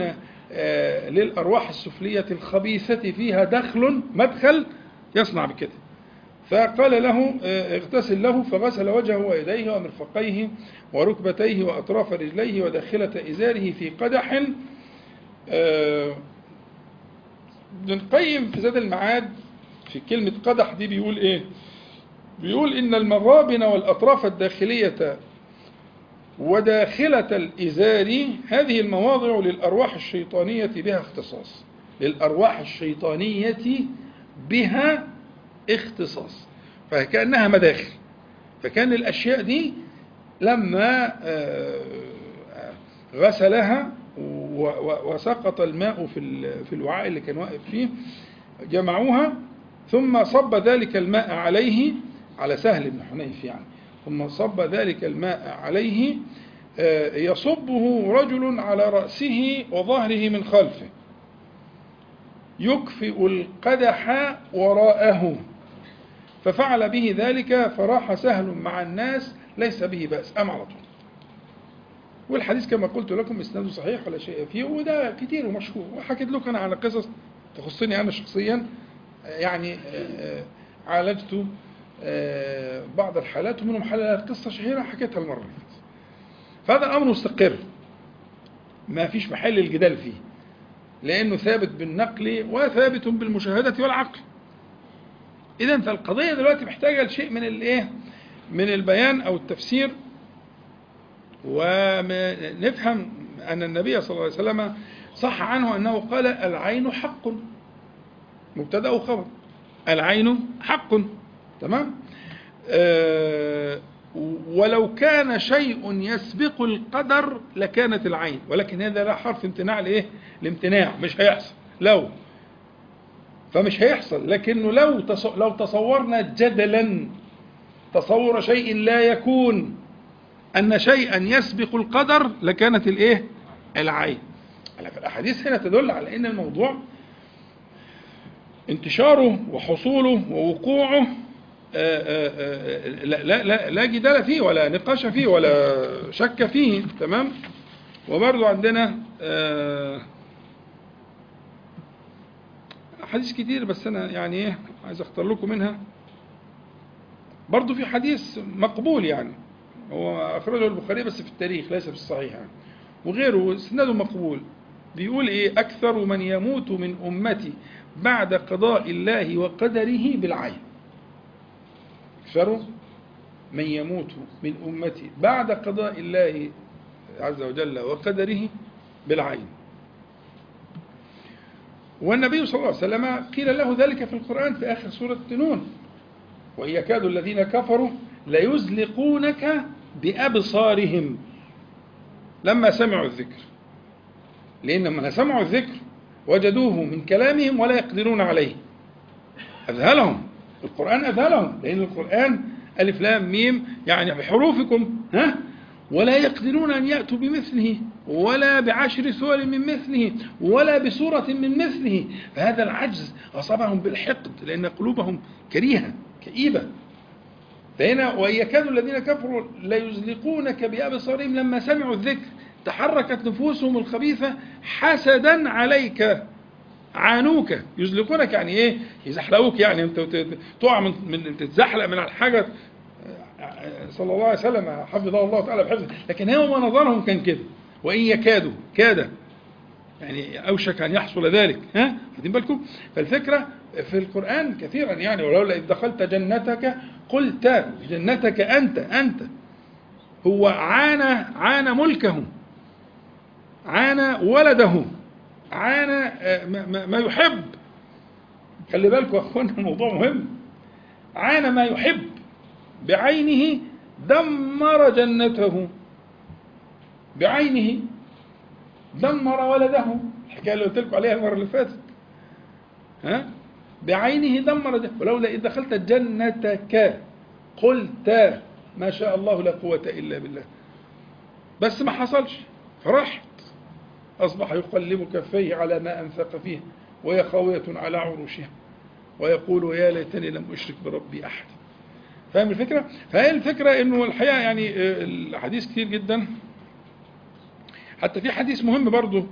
[SPEAKER 1] آه، للأرواح السفلية الخبيثة فيها دخل مدخل يصنع بكده فقال له آه، اغتسل له فغسل وجهه ويديه ومرفقيه وركبتيه وأطراف رجليه وداخلة إزاره في قدح آه، ابن القيم في زاد المعاد في كلمة قدح دي بيقول إيه؟ بيقول إن المغابن والأطراف الداخلية وداخلة الإزار هذه المواضع للأرواح الشيطانية بها اختصاص للأرواح الشيطانية بها اختصاص فكأنها مداخل فكان الأشياء دي لما آه، غسلها و- و- وسقط الماء في ال- في الوعاء اللي كان واقف فيه جمعوها ثم صب ذلك الماء عليه على سهل بن حنيف يعني ثم صب ذلك الماء عليه آه، يصبه رجل على رأسه وظهره من خلفه يكفئ القدح وراءه ففعل به ذلك فراح سهل مع الناس ليس به بأس أم على طول والحديث كما قلت لكم اسناده صحيح ولا شيء فيه وده كتير ومشهور وحكيت لكم انا على قصص تخصني انا شخصيا يعني آه، عالجت آه، بعض الحالات ومنهم حالات قصه شهيره حكيتها المره اللي فاتت فهذا الامر مستقر ما فيش محل الجدال فيه لانه ثابت بالنقل وثابت بالمشاهده والعقل اذا فالقضيه دلوقتي محتاجه لشيء من الايه من البيان او التفسير ونفهم أن النبي صلى الله عليه وسلم صح عنه أنه قال العين حق مبتدأ وخبر العين حق تمام آه ولو كان شيء يسبق القدر لكانت العين ولكن هذا لا حرف امتناع لايه الامتناع مش هيحصل لو فمش هيحصل لكنه لو تص- لو تصورنا جدلا تصور شيء لا يكون أن شيئا يسبق القدر لكانت الإيه؟ العين. على الأحاديث هنا تدل على أن الموضوع انتشاره وحصوله ووقوعه آه، آه، آه، لا, لا, لا, لا جدال فيه ولا نقاش فيه ولا شك فيه تمام وبرضو عندنا آه، أحاديث كتير بس أنا يعني إيه عايز أختار لكم منها برضو في حديث مقبول يعني هو أخرجه البخاري بس في التاريخ ليس في الصحيح يعني. وغيره سنده مقبول بيقول إيه أكثر من يموت من أمتي بعد قضاء الله وقدره بالعين أكثر من يموت من أمتي بعد قضاء الله عز وجل وقدره بالعين والنبي صلى الله عليه وسلم قيل له ذلك في القرآن في آخر سورة نون وإن يكاد الذين كفروا ليزلقونك بأبصارهم لما سمعوا الذكر لأن لما سمعوا الذكر وجدوه من كلامهم ولا يقدرون عليه أذهلهم القرآن أذهلهم لأن القرآن ألف لام ميم يعني بحروفكم ها ولا يقدرون أن يأتوا بمثله ولا بعشر سور من مثله ولا بسورة من مثله فهذا العجز أصابهم بالحقد لأن قلوبهم كريهة كئيبة فهنا وإن يكاد الذين كفروا ليزلقونك بأبصارهم لما سمعوا الذكر تحركت نفوسهم الخبيثة حسدا عليك عانوك يزلقونك يعني ايه يزحلقوك يعني انت تقع من, من تتزحلق من الحاجة صلى الله عليه وسلم حفظه الله تعالى بحفظه لكن هو ما نظرهم كان كده وإن يكادوا كاد يعني أوشك أن يحصل ذلك ها واخدين بالكم فالفكرة في القرآن كثيرا يعني ولولا إذ دخلت جنتك قلت جنتك أنت أنت هو عانى عانى ملكه عانى ولده عانى ما, ما يحب خلي بالكم يا اخوانا الموضوع مهم عانى ما يحب بعينه دمر جنته بعينه دمر ولده الحكايه اللي قلت لكم عليها المره اللي فاتت ها بعينه دمر جنته ولولا اذ دخلت جنتك قلت ما شاء الله لا قوه الا بالله بس ما حصلش فرحت أصبح يقلب كفيه على ما أنفق فيه وهي خاوية على عروشها ويقول يا ليتني لم أشرك بربي أحد فاهم الفكرة؟ فهي الفكرة أنه الحقيقة يعني الحديث كتير جدا حتى في حديث مهم برضه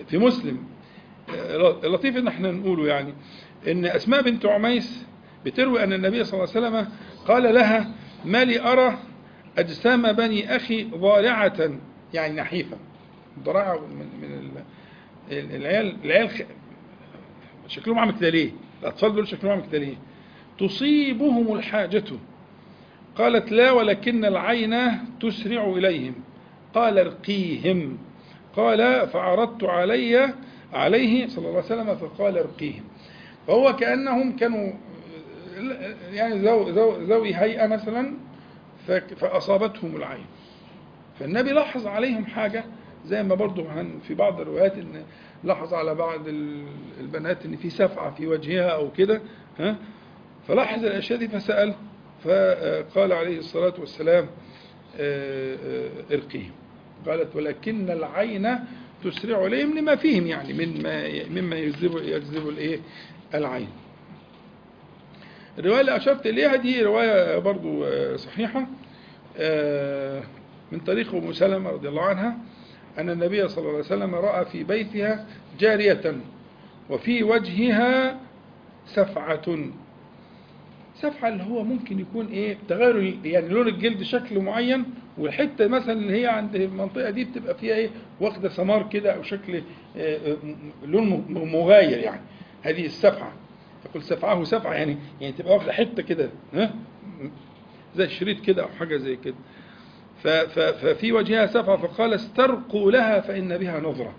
[SPEAKER 1] في مسلم آه، لطيف ان احنا نقوله يعني ان اسماء بنت عميس بتروي ان النبي صلى الله عليه وسلم قال لها ما لي ارى اجسام بني اخي ضارعه يعني نحيفه ضراعه من من ال- العيال العيال خ- شكلهم عامل كده ليه؟ الاطفال دول شكلهم عامل كده ليه؟ تصيبهم الحاجه قالت لا ولكن العين تسرع إليهم قال ارقيهم قال فعرضت علي عليه صلى الله عليه وسلم فقال ارقيهم فهو كأنهم كانوا يعني ذو ذو ذوي هيئة مثلا فك- فأصابتهم العين فالنبي لاحظ عليهم حاجة زي ما برضو هن- في بعض الروايات ان لاحظ على بعض ال- البنات ان في سفعة في وجهها او كده ها فلاحظ الاشياء دي فسأل فقال عليه الصلاة والسلام آه، آه، ارقيهم قالت ولكن العين تسرع اليهم لما فيهم يعني مما مما يجذب يجذب الايه العين الرواية اللي أشرت إليها دي رواية برضو آه، صحيحة آه، من طريق أم سلمة رضي الله عنها أن النبي صلى الله عليه وسلم رأى في بيتها جارية وفي وجهها سفعة سفعة اللي هو ممكن يكون إيه تغير ال- يعني لون الجلد شكل معين والحتة مثلا اللي هي عند المنطقة دي بتبقى فيها إيه واخدة سمار كده أو شكل آه، آه، م- لون م- مغاير يعني هذه السفعة يقول سفعه سفعة يعني يعني تبقى واخدة حتة كده ها زي شريط كده أو حاجة زي كده ف- ف- ففي وجهها سفعة فقال استرقوا لها فإن بها نظرة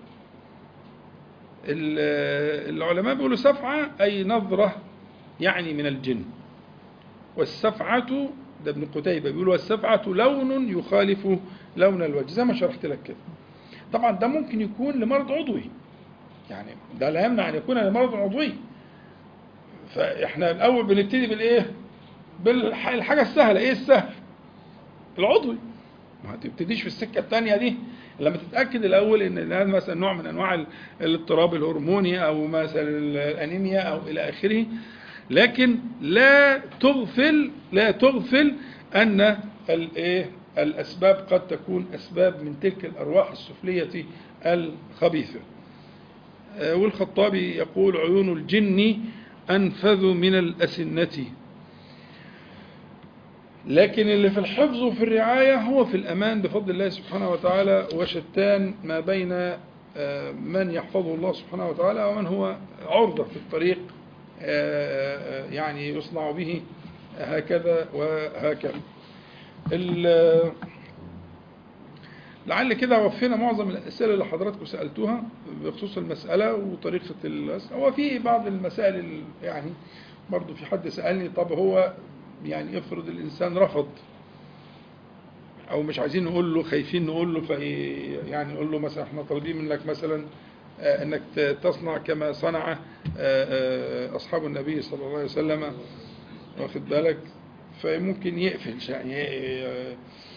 [SPEAKER 1] ال- العلماء بيقولوا سفعة أي نظرة يعني من الجن والسفعة ده ابن قتيبة بيقول والسفعة لون يخالف لون الوجه زي ما شرحت لك كده طبعا ده ممكن يكون لمرض عضوي يعني ده لا يمنع أن يكون لمرض عضوي فإحنا الأول بنبتدي بالإيه بالحاجة السهلة إيه السهل العضوي ما تبتديش في السكة الثانية دي لما تتأكد الأول إن هذا مثلا نوع من أنواع ال- الاضطراب الهرموني أو مثلا الأنيميا أو إلى آخره لكن لا تغفل لا تغفل أن الإيه الأسباب قد تكون أسباب من تلك الأرواح السفلية الخبيثة آه، والخطابي يقول عيون الجن أنفذ من الأسنة لكن اللي في الحفظ وفي الرعاية هو في الأمان بفضل الله سبحانه وتعالى وشتان ما بين آه، من يحفظه الله سبحانه وتعالى ومن هو عرضة في الطريق آه، آه، يعني يصنع به هكذا وهكذا ال- لعل كده وفينا معظم الأسئلة اللي حضراتكم سألتوها بخصوص المسألة وطريقة الأسئلة هو في بعض المسائل ال- يعني برضو في حد سألني طب هو يعني افرض الإنسان رفض أو مش عايزين نقول له خايفين نقول له في يعني نقول له مثلا احنا طالبين منك مثلا آه، انك ت- تصنع كما صنع آه، آه، اصحاب النبي صلى الله عليه وسلم واخد بالك فممكن يقفل شا- ي-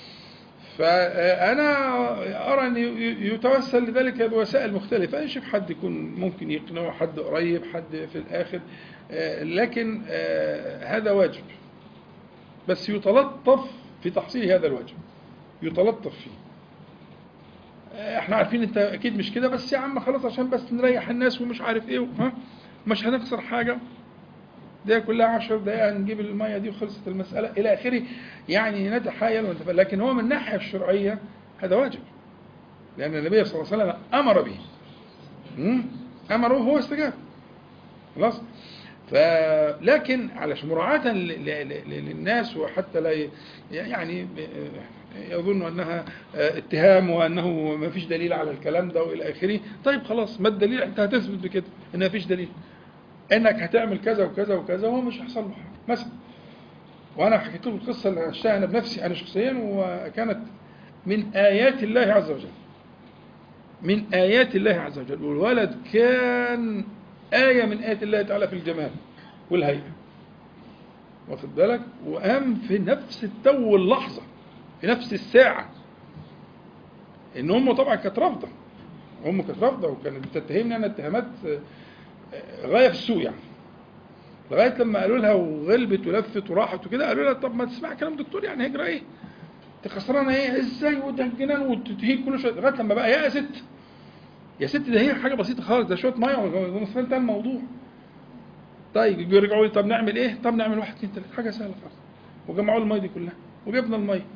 [SPEAKER 1] فأنا أرى أن ي- يتوسل لذلك بوسائل مختلفة يشوف حد يكون ممكن يقنعه حد قريب حد في الآخر آه، لكن آه، هذا واجب بس يتلطف في تحصيل هذا الواجب يتلطف فيه آه، احنا عارفين انت اكيد مش كده بس يا عم خلاص عشان بس نريح الناس ومش عارف ايه ها مش هنخسر حاجة ده كلها عشر دقائق هنجيب المية دي وخلصت المسألة إلى آخره يعني نتحايل ونتفق لكن هو من الناحية الشرعية هذا واجب لأن النبي صلى الله عليه وسلم أمر به مم؟ أمره هو استجاب خلاص فلكن على مراعاة ل- ل- ل- للناس وحتى لا ي- يعني يظن أنها اتهام وأنه ما فيش دليل على الكلام ده وإلى آخره طيب خلاص ما الدليل أنت هتثبت بكده إن ما فيش دليل انك هتعمل كذا وكذا وكذا وهو مش هيحصل له حاجه مثلا وانا حكيت له القصه اللي عشتها انا بنفسي انا شخصيا وكانت من ايات الله عز وجل من ايات الله عز وجل والولد كان ايه من ايات الله تعالى في الجمال والهيئه واخد بالك وقام في نفس التو واللحظه في نفس الساعه ان امه طبعا كانت رافضه امه كانت رافضه وكانت بتتهمني انا اتهامات غايه في السوء يعني لغايه لما قالوا لها وغلبت ولفت وراحت وكده قالوا لها طب ما تسمع كلام دكتور يعني هجرة ايه؟ انت خسرانه ايه؟ ازاي وده الجنان وتهيج كل شويه لغايه لما بقى يأست يا ست ده هي حاجه بسيطه خالص ده شويه ميه ونصفين انتهى الموضوع طيب يجوا يرجعوا لي طب نعمل ايه؟ طب نعمل واحد اثنين ثلاثه حاجه سهله خالص وجمعوا الميه دي كلها وجبنا الميه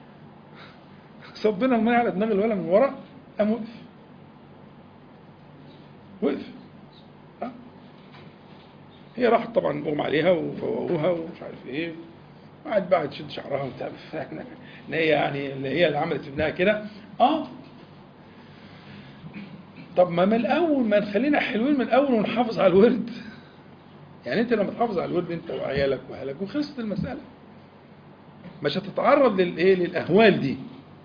[SPEAKER 1] صبنا الميه على دماغ الولد من ورا قام وقف وقف ها؟ هي راحت طبعا اغمى عليها وفوقوها ومش عارف ايه قعد بقى تشد شعرها وبتاع ان هي يعني اللي هي اللي عملت في ابنها كده اه طب ما من الاول ما نخلينا حلوين من الاول ونحافظ على الورد يعني انت لما تحافظ على الورد انت وعيالك واهلك وخلصت المساله مش هتتعرض للايه للاهوال دي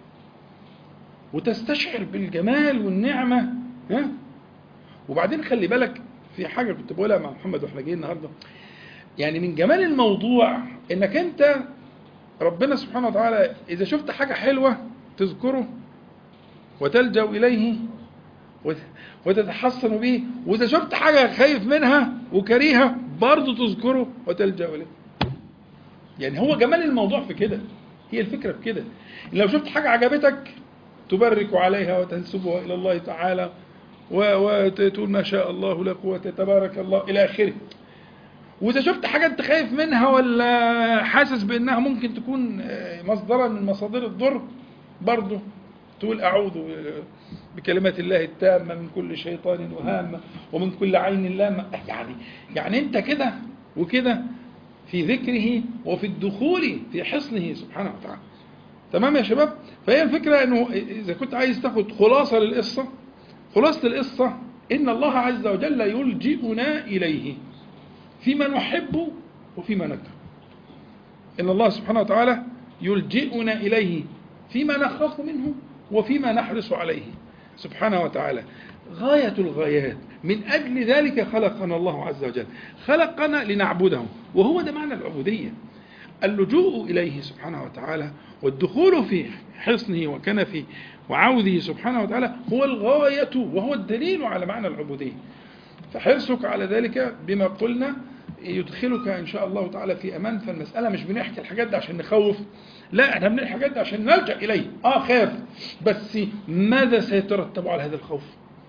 [SPEAKER 1] وتستشعر بالجمال والنعمه ها وبعدين خلي بالك في حاجه كنت بقولها مع محمد واحنا جايين النهارده يعني من جمال الموضوع انك انت ربنا سبحانه وتعالى اذا شفت حاجه حلوه تذكره وتلجا اليه وت- وتتحصن به واذا شفت حاجه خايف منها وكريهه برضه تذكره وتلجا اليه يعني هو جمال الموضوع في كده هي الفكره في كده لو شفت حاجه عجبتك تبرك عليها وتنسبها الى الله تعالى و- وتقول ما شاء الله لا قوه تبارك الله الى اخره واذا شفت حاجه انت خايف منها ولا حاسس بانها ممكن تكون آه، مصدرا من مصادر الضر برضه تقول اعوذ بكلمات الله التامه من كل شيطان وهامه ومن كل عين لامه يعني يعني انت كده وكده في ذكره وفي الدخول في حصنه سبحانه وتعالى تمام يا شباب فهي الفكره انه اذا كنت عايز تاخد خلاصه للقصه خلاصه القصه ان الله عز وجل يلجئنا اليه فيما نحب وفيما نكره إن الله سبحانه وتعالى يلجئنا إليه فيما نخاف منه وفيما نحرص عليه سبحانه وتعالى غاية الغايات من أجل ذلك خلقنا الله عز وجل خلقنا لنعبده وهو ده معنى العبودية اللجوء إليه سبحانه وتعالى والدخول في حصنه وكنفه وعوده سبحانه وتعالى هو الغاية وهو الدليل على معنى العبودية فحرصك على ذلك بما قلنا يدخلك ان شاء الله تعالى في امان فالمساله مش بنحكي الحاجات دي عشان نخوف لا احنا بنحكي الحاجات دي عشان نلجا اليه اه خاف بس ماذا سيترتب على هذا الخوف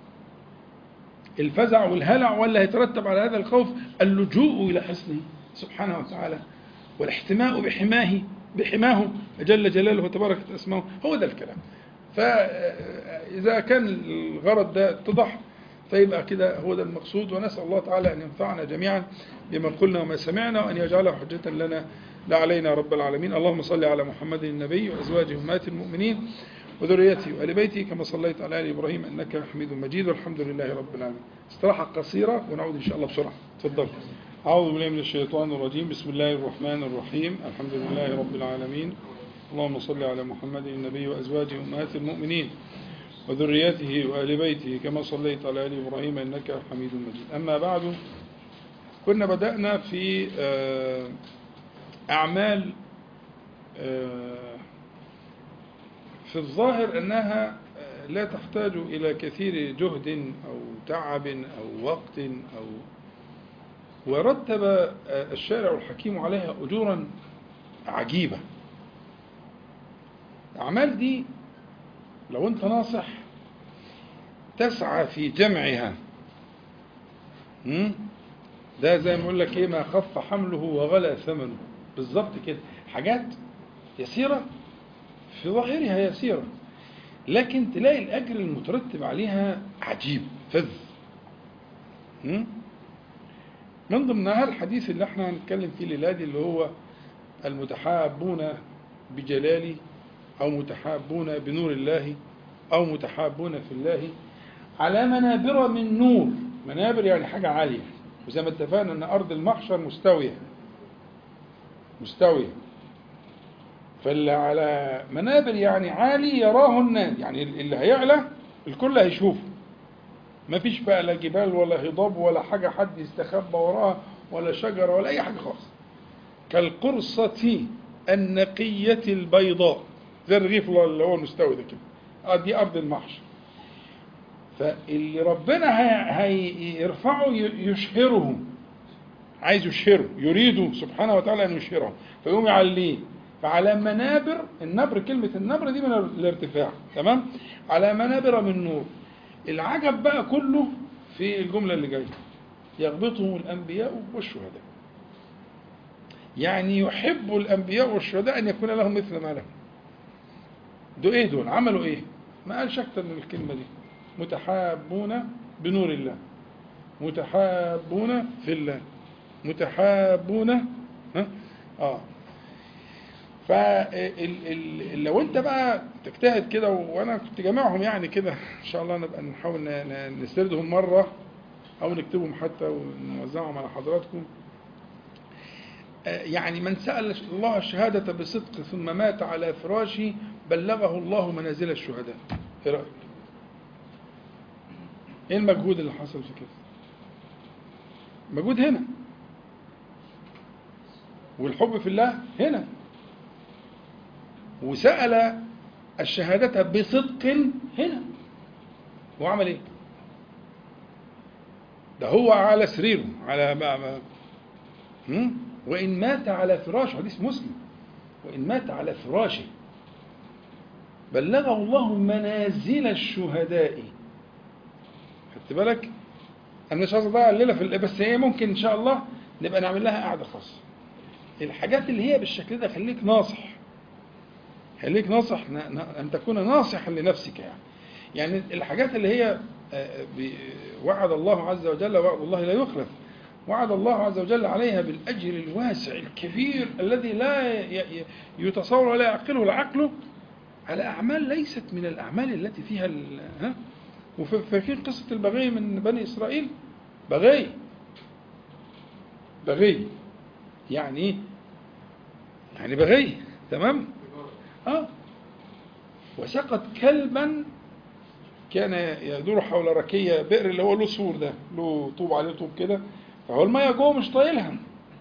[SPEAKER 1] الفزع والهلع ولا هيترتب على هذا الخوف اللجوء الى حصنه سبحانه وتعالى والاحتماء بحماه بحماه جل جلاله وتباركت اسماؤه هو ده الكلام فاذا كان الغرض ده اتضح فيبقى كده هو ده المقصود ونسأل الله تعالى أن ينفعنا جميعا بما قلنا وما سمعنا وأن يجعله حجة لنا لا علينا رب العالمين اللهم صل على محمد النبي وأزواجه أمهات المؤمنين وذريته وآل بيته كما صليت على آل إبراهيم إنك حميد مجيد والحمد لله رب العالمين استراحة قصيرة ونعود إن شاء الله بسرعة تفضل أعوذ بالله من الشيطان الرجيم بسم الله الرحمن الرحيم الحمد لله رب العالمين اللهم صل على محمد النبي وأزواجه أمهات المؤمنين وذريته وآل بيته كما صليت على آل إبراهيم إنك حميد مجيد أما بعد كنا بدأنا في آه، أعمال آه، في الظاهر أنها آه، لا تحتاج إلى كثير جهد أو تعب أو وقت أو ورتب آه، الشارع الحكيم عليها أجورا عجيبة الأعمال دي لو أنت ناصح تسعى في جمعها مم؟ ده زي ما يقول لك ايه ما خف حمله وغلى ثمنه بالظبط كده حاجات يسيرة في ظاهرها يسيرة لكن تلاقي الأجر المترتب عليها عجيب فذ مم؟ من ضمنها الحديث اللي احنا هنتكلم فيه الليلة دي اللي هو المتحابون بجلالي أو متحابون بنور الله أو متحابون في الله على منابر من نور منابر يعني حاجة عالية وزي ما اتفقنا أن أرض المحشر مستوية مستوية فاللي على منابر يعني عالي يراه الناس يعني اللي هيعلى الكل هيشوفه ما فيش بقى لا جبال ولا هضاب ولا حاجة حد يستخبى وراها ولا شجرة ولا أي حاجة خالص كالقرصة النقية البيضاء زي الرغيف اللي هو المستوي ده كده آه دي أرض المحشر فاللي ربنا هيرفعه يشهره عايز يشهره يريد سبحانه وتعالى أن يشهره فيقوم يعليه فعلى منابر النبر كلمة النبر دي من الارتفاع تمام على منابر من نور العجب بقى كله في الجملة اللي جاية يغبطهم الأنبياء والشهداء يعني يحب الأنبياء والشهداء أن يكون لهم مثل ما لهم دول إيه دول عملوا إيه ما قالش أكتر من الكلمة دي متحابون بنور الله متحابون في الله متحابون ها اه فلو انت بقى تجتهد كده وانا كنت جامعهم يعني كده ان شاء الله نبقى نحاول ن- ن- نسردهم مره او نكتبهم حتى ونوزعهم على حضراتكم آه، يعني من سأل الله الشهادة بصدق ثم مات على فراشه بلغه الله منازل الشهداء ايه رأيك؟ ايه المجهود اللي حصل في كده؟ مجهود هنا والحب في الله هنا وسأل الشهادة بصدق هنا وعمل ايه؟ ده هو على سريره على ما ما هم؟ وإن مات على فراشه حديث مسلم وإن مات على فراشه بلغه الله منازل الشهداء خدت بالك؟ أنا مش عايز أضيع الليلة في ال- بس هي ممكن إن شاء الله نبقى نعمل لها قعدة خاصة. الحاجات اللي هي بالشكل ده خليك ناصح. خليك ناصح ن- ن- أن تكون ناصحا لنفسك يعني. يعني الحاجات اللي هي آه، بي- وعد الله عز وجل وعد الله لا يخلف. وعد الله عز وجل عليها بالأجر الواسع الكبير الذي لا ي- ي- يتصور ولا يعقله العقل على أعمال ليست من الأعمال التي فيها ال- ها وفاكرين قصة البغي من بني إسرائيل بغي بغي يعني إيه؟ يعني بغي تمام اه وسقط كلبا كان يدور حول ركية بئر اللي هو له سور ده له طوب عليه طوب كده فهو المية جوه مش طايلها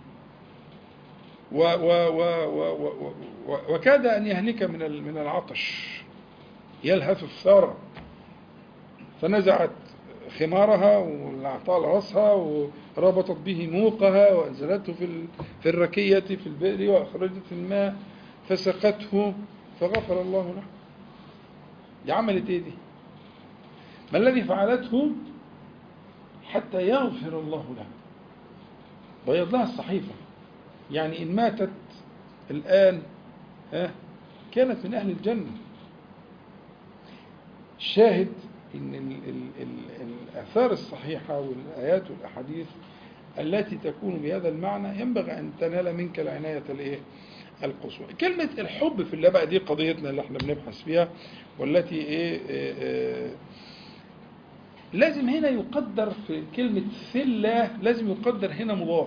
[SPEAKER 1] و و و و و و وكاد أن يهلك من ال- من العطش يلهث الثرى فنزعت خمارها وأعطاه رأسها وربطت به موقها وأنزلته في ال- في الركية في البئر وأخرجت الماء فسقته فغفر الله له دي عملت ايه دي ما الذي فعلته حتى يغفر الله لها بيض لها الصحيفة يعني إن ماتت الآن ها كانت من أهل الجنة الشاهد إن ال ال ال الآثار الصحيحة والآيات والأحاديث التي تكون بهذا المعنى ينبغي أن تنال منك العناية الإيه؟ القصوى. كلمة الحب في الله بقى دي قضيتنا اللي احنا بنبحث فيها والتي إيه, إيه, إيه لازم هنا يقدر في كلمة في الله لازم يقدر هنا مضاف.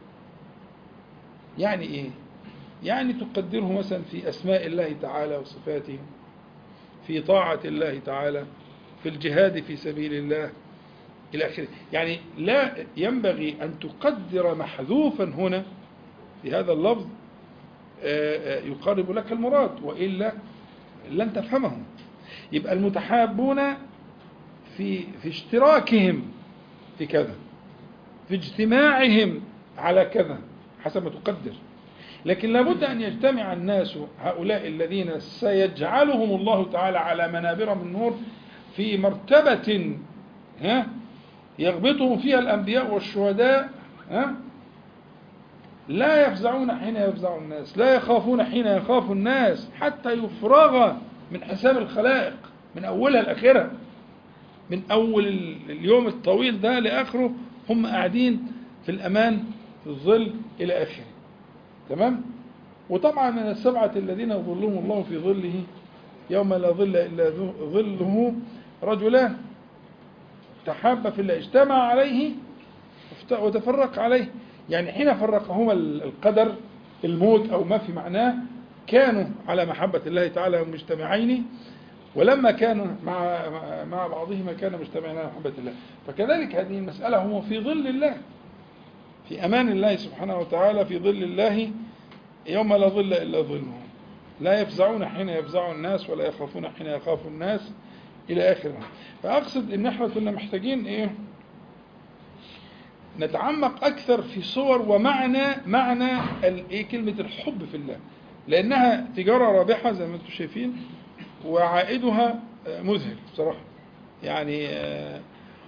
[SPEAKER 1] يعني إيه؟ يعني تقدره مثلا في أسماء الله تعالى وصفاته في طاعة الله تعالى في الجهاد في سبيل الله إلى آخره يعني لا ينبغي أن تقدر محذوفا هنا في هذا اللفظ آه، آه، يقارب لك المراد وإلا لن تفهمه يبقى المتحابون في في اشتراكهم في كذا في اجتماعهم على كذا حسب ما تقدر لكن لابد أن يجتمع الناس هؤلاء الذين سيجعلهم الله تعالى على منابر من نور في مرتبة ها يغبطهم فيها الأنبياء والشهداء ها لا يفزعون حين يفزع الناس لا يخافون حين يخاف الناس حتى يفرغ من حساب الخلائق من أولها لآخرها من أول ال- اليوم الطويل ده لآخره هم قاعدين في الأمان في الظل إلى آخره تمام وطبعا من السبعة الذين يظلهم الله في ظله يوم لا ظل إلا ذو- ظله رجلان تحابا في الله اجتمع عليه وفت- وتفرق عليه يعني حين فرقهما ال- القدر الموت أو ما في معناه كانوا على محبة الله تعالى مجتمعين ولما كانوا مع مع- مع بعضهما كانوا مجتمعين على محبة الله فكذلك هذه المسألة هم في ظل الله في أمان الله سبحانه وتعالى في ظل الله يوم لا ظل إلا ظله لا يفزعون حين يفزع الناس ولا يخافون حين يخاف الناس إلى آخره فأقصد إن إحنا كنا محتاجين إيه نتعمق أكثر في صور ومعنى معنى ال- إيه كلمة الحب في الله لأنها تجارة رابحة زي ما أنتم شايفين وعائدها آه، مذهل بصراحة يعني آه،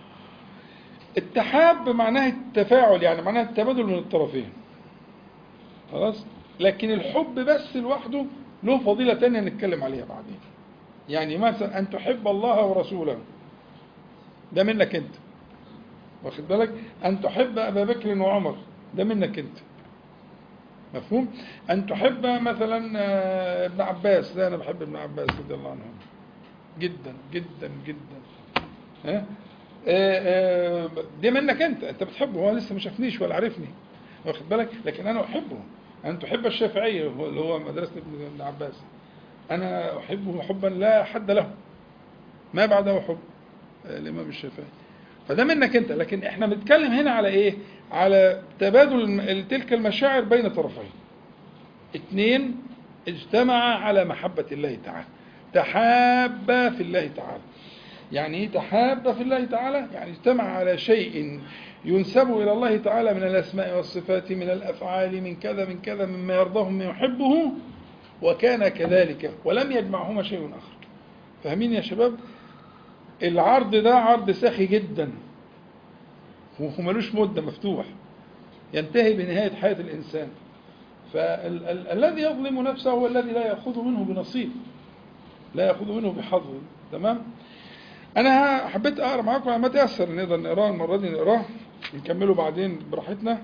[SPEAKER 1] التحاب معناه التفاعل يعني معناه التبادل من الطرفين خلاص لكن الحب بس لوحده له فضيلة تانية نتكلم عليها بعدين يعني مثلا أن تحب الله ورسوله ده منك أنت واخد بالك أن تحب أبا بكر وعمر ده منك أنت مفهوم أن تحب مثلا آه، ابن عباس لا أنا بحب ابن عباس رضي الله عنه جدا جدا جدا ها آه، آه، دي منك انت انت بتحبه هو لسه ما شافنيش ولا عارفني واخد بالك لكن انا احبه ان تحب الشافعي هو- اللي هو مدرسه ابن ابن عباس انا احبه حبا لا حد له ما بعده حب آه، الامام الشافعي فده منك انت لكن احنا بنتكلم هنا على ايه على تبادل الم- تلك المشاعر بين طرفين اثنين اجتمعا على محبة الله تعالى تحابا في الله تعالى يعني ايه تحابا في الله تعالى يعني اجتمع على شيء ينسب إلى الله تعالى من الأسماء والصفات من الأفعال من كذا من كذا مما يرضاه مما يحبه وكان كذلك ولم يجمعهما شيء آخر فاهمين يا شباب العرض ده عرض ساخي جدا وملوش مدة مفتوح ينتهي بنهاية حياة الإنسان فالذي يظلم نفسه هو الذي لا يأخذ منه بنصيب لا يأخذ منه بحظ تمام أنا حبيت أقرأ معاكم على ما تيسر نقدر نقراه المرة دي نقراه نكمله بعدين براحتنا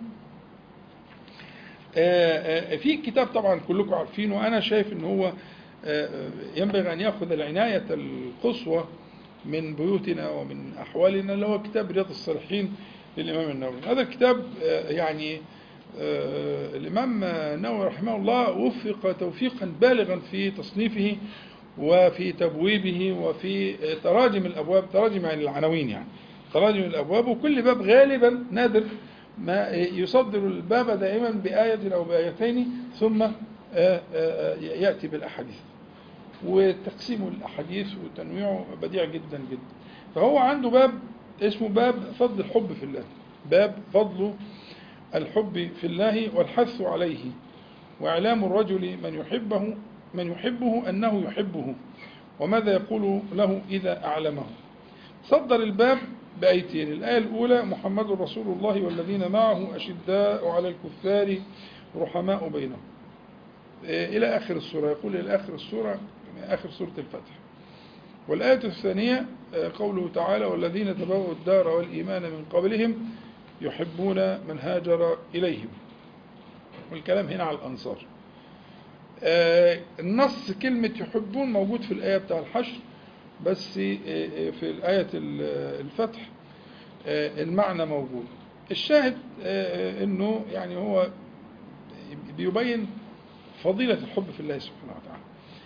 [SPEAKER 1] آه، آه، في كتاب طبعا كلكم عارفينه وأنا شايف إن هو آه، ينبغي أن يأخذ العناية القصوى من بيوتنا ومن أحوالنا اللي هو كتاب رياض الصالحين للإمام النووي هذا الكتاب آه، يعني آه، الإمام النووي رحمه الله وفق توفيقا بالغا في تصنيفه وفي تبويبه وفي آه، تراجم الأبواب تراجم يعني العناوين يعني تراجم الأبواب وكل باب غالبا نادر ما يصدر الباب دائما بآية أو بآيتين ثم آه، آه، يأتي بالأحاديث وتقسيم الأحاديث وتنويعه بديع جدا جدا فهو عنده باب اسمه باب فضل الحب في الله باب فضل الحب في الله والحث عليه وإعلام الرجل من يحبه من يحبه أنه يحبه وماذا يقول له إذا أعلمه صدر الباب بآيتين الآية الأولى محمد رسول الله والذين معه أشداء على الكفار رحماء بينهم إلى آخر السورة يقول إلى آخر السورة آخر سورة الفتح والآية الثانية قوله تعالى والذين تبوأوا الدار والإيمان من قبلهم يحبون من هاجر إليهم والكلام هنا على الأنصار النص كلمة يحبون موجود في الآية بتاع الحشر بس في الآية الفتح المعنى موجود الشاهد أنه يعني هو بيبين فضيلة الحب في الله سبحانه وتعالى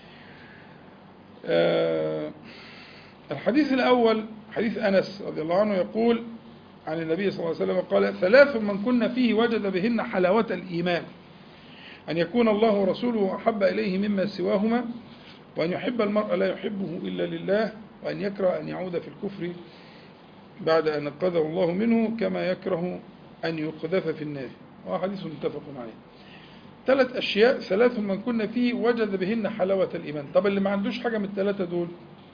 [SPEAKER 1] الحديث الأول حديث أنس رضي الله عنه يقول عن النبي صلى الله عليه وسلم قال ثلاث من كنا فيه وجد بهن حلاوة الإيمان أن يكون الله ورسوله أحب إليه مما سواهما وأن يحب المرء لا يحبه إلا لله وأن يكره أن يعود في الكفر بعد أن انقذه الله منه كما يكره أن يقذف في النار وهو حديث متفق عليه ثلاث أشياء ثلاث من كنا فيه وجد بهن حلاوة الإيمان طب اللي ما عندوش حاجة من الثلاثة دول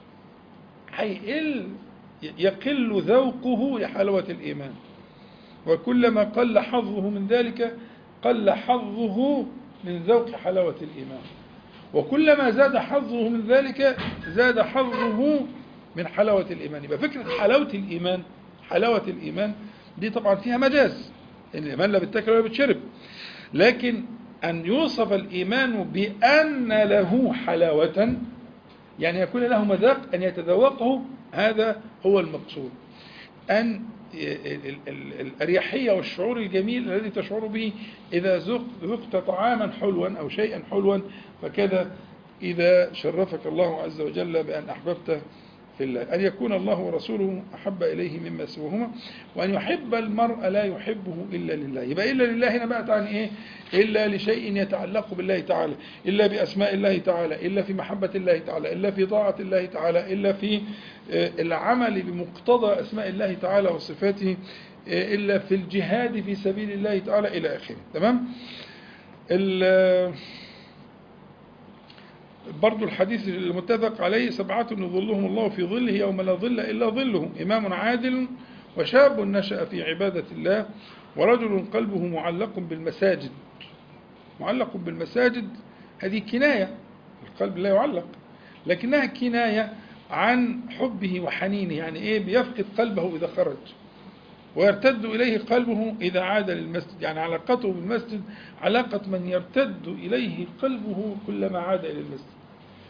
[SPEAKER 1] هيقل يقل ذوقه لحلاوة الإيمان وكلما قل حظه من ذلك قل حظه من ذوق حلاوة الإيمان وكلما زاد حظه من ذلك زاد حظه من حلاوة الإيمان يبقى فكرة حلاوة الإيمان حلاوة الإيمان دي طبعا فيها مجاز إن الإيمان لا بتاكل ولا بتشرب لكن أن يوصف الإيمان بأن له حلاوة يعني يكون له مذاق أن يتذوقه هذا هو المقصود أن الأريحية والشعور الجميل الذي تشعر به إذا ذقت طعاما حلوا أو شيئا حلوا فكذا إذا شرفك الله عز وجل بأن أحببت في الله أن يكون الله ورسوله أحب إليه مما سواهما وأن يحب المرء لا يحبه إلا لله يبقى إلا لله هنا بقى عن إيه إلا لشيء يتعلق بالله تعالى إلا بأسماء الله تعالى إلا في محبة الله تعالى إلا في طاعة الله تعالى إلا في العمل بمقتضى أسماء الله تعالى وصفاته إلا في الجهاد في سبيل الله تعالى إلى آخره تمام برضو الحديث المتفق عليه سبعة يظلهم الله في ظله يوم لا ظل إلا ظله إمام عادل وشاب نشأ في عبادة الله ورجل قلبه معلق بالمساجد معلق بالمساجد هذه كناية القلب لا يعلق لكنها كناية عن حبه وحنينه يعني إيه بيفقد قلبه إذا خرج ويرتد إليه قلبه إذا عاد للمسجد يعني علاقته بالمسجد علاقة من يرتد إليه قلبه كلما عاد إلى المسجد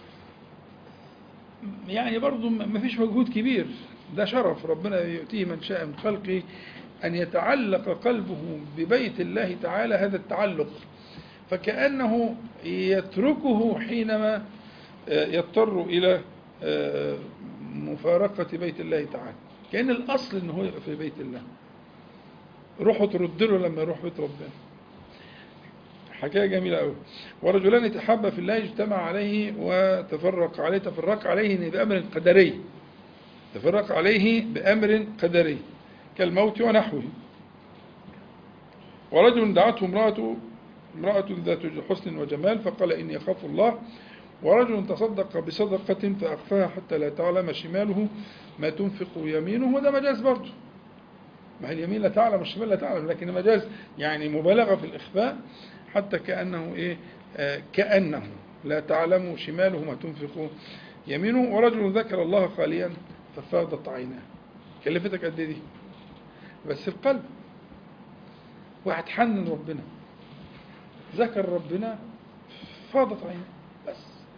[SPEAKER 1] يعني برضو ما فيش مجهود كبير ده شرف ربنا يؤتيه من شاء من خلقه أن يتعلق قلبه ببيت الله تعالى هذا التعلق فكأنه يتركه حينما يضطر إلى مفارقة بيت الله تعالى كأن الأصل أنه هو يبقى في بيت الله روحه ترد له لما يروح بيت ربنا حكاية جميلة أوي ورجلان تحابا في الله اجتمع عليه وتفرق عليه تفرق عليه بأمر قدري تفرق عليه بأمر قدري كالموت ونحوه ورجل دعته امرأة امرأة ذات حسن وجمال فقال إني أخاف الله ورجل تصدق بصدقة فأخفاها حتى لا تعلم شماله ما تنفق يمينه وده مجاز برضه ما هي اليمين لا تعلم والشمال لا تعلم لكن مجاز يعني مبالغة في الإخفاء حتى كأنه إيه آه كأنه لا تعلم شماله ما تنفق يمينه ورجل ذكر الله خاليا ففاضت عيناه كلفتك قد دي بس القلب واحد حنن ربنا ذكر ربنا فاضت عيناه بس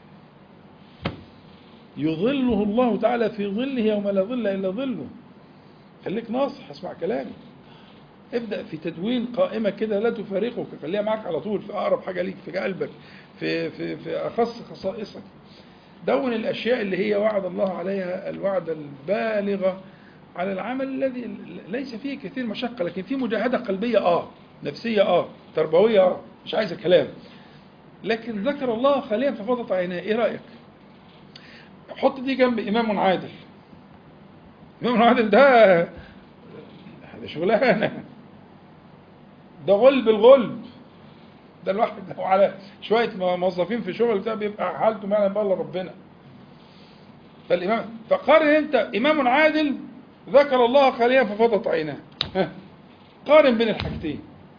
[SPEAKER 1] يظله الله تعالى في ظله يوم لا ظل إلا ظله خليك ناصح اسمع كلامي ابدأ في تدوين قائمة كده لا تفارقك خليها معك على طول في أقرب حاجة ليك في قلبك في, في, في أخص خصائصك دون الأشياء اللي هي وعد الله عليها الوعد البالغة على العمل الذي ليس فيه كثير مشقة لكن فيه مجاهدة قلبية آه نفسية آه تربوية آه مش عايزة كلام لكن ذكر الله خاليا ففاضت عيناه إيه رأيك حط دي جنب إمام عادل إمام عادل ده ده شغلانة ده غلب الغلب ده الواحد لو على شوية موظفين في شغل بتاع بيبقى حالته معنا بالله ربنا فالإمام فقارن أنت إمام عادل ذكر الله خاليا ففضت عيناه قارن بين الحاجتين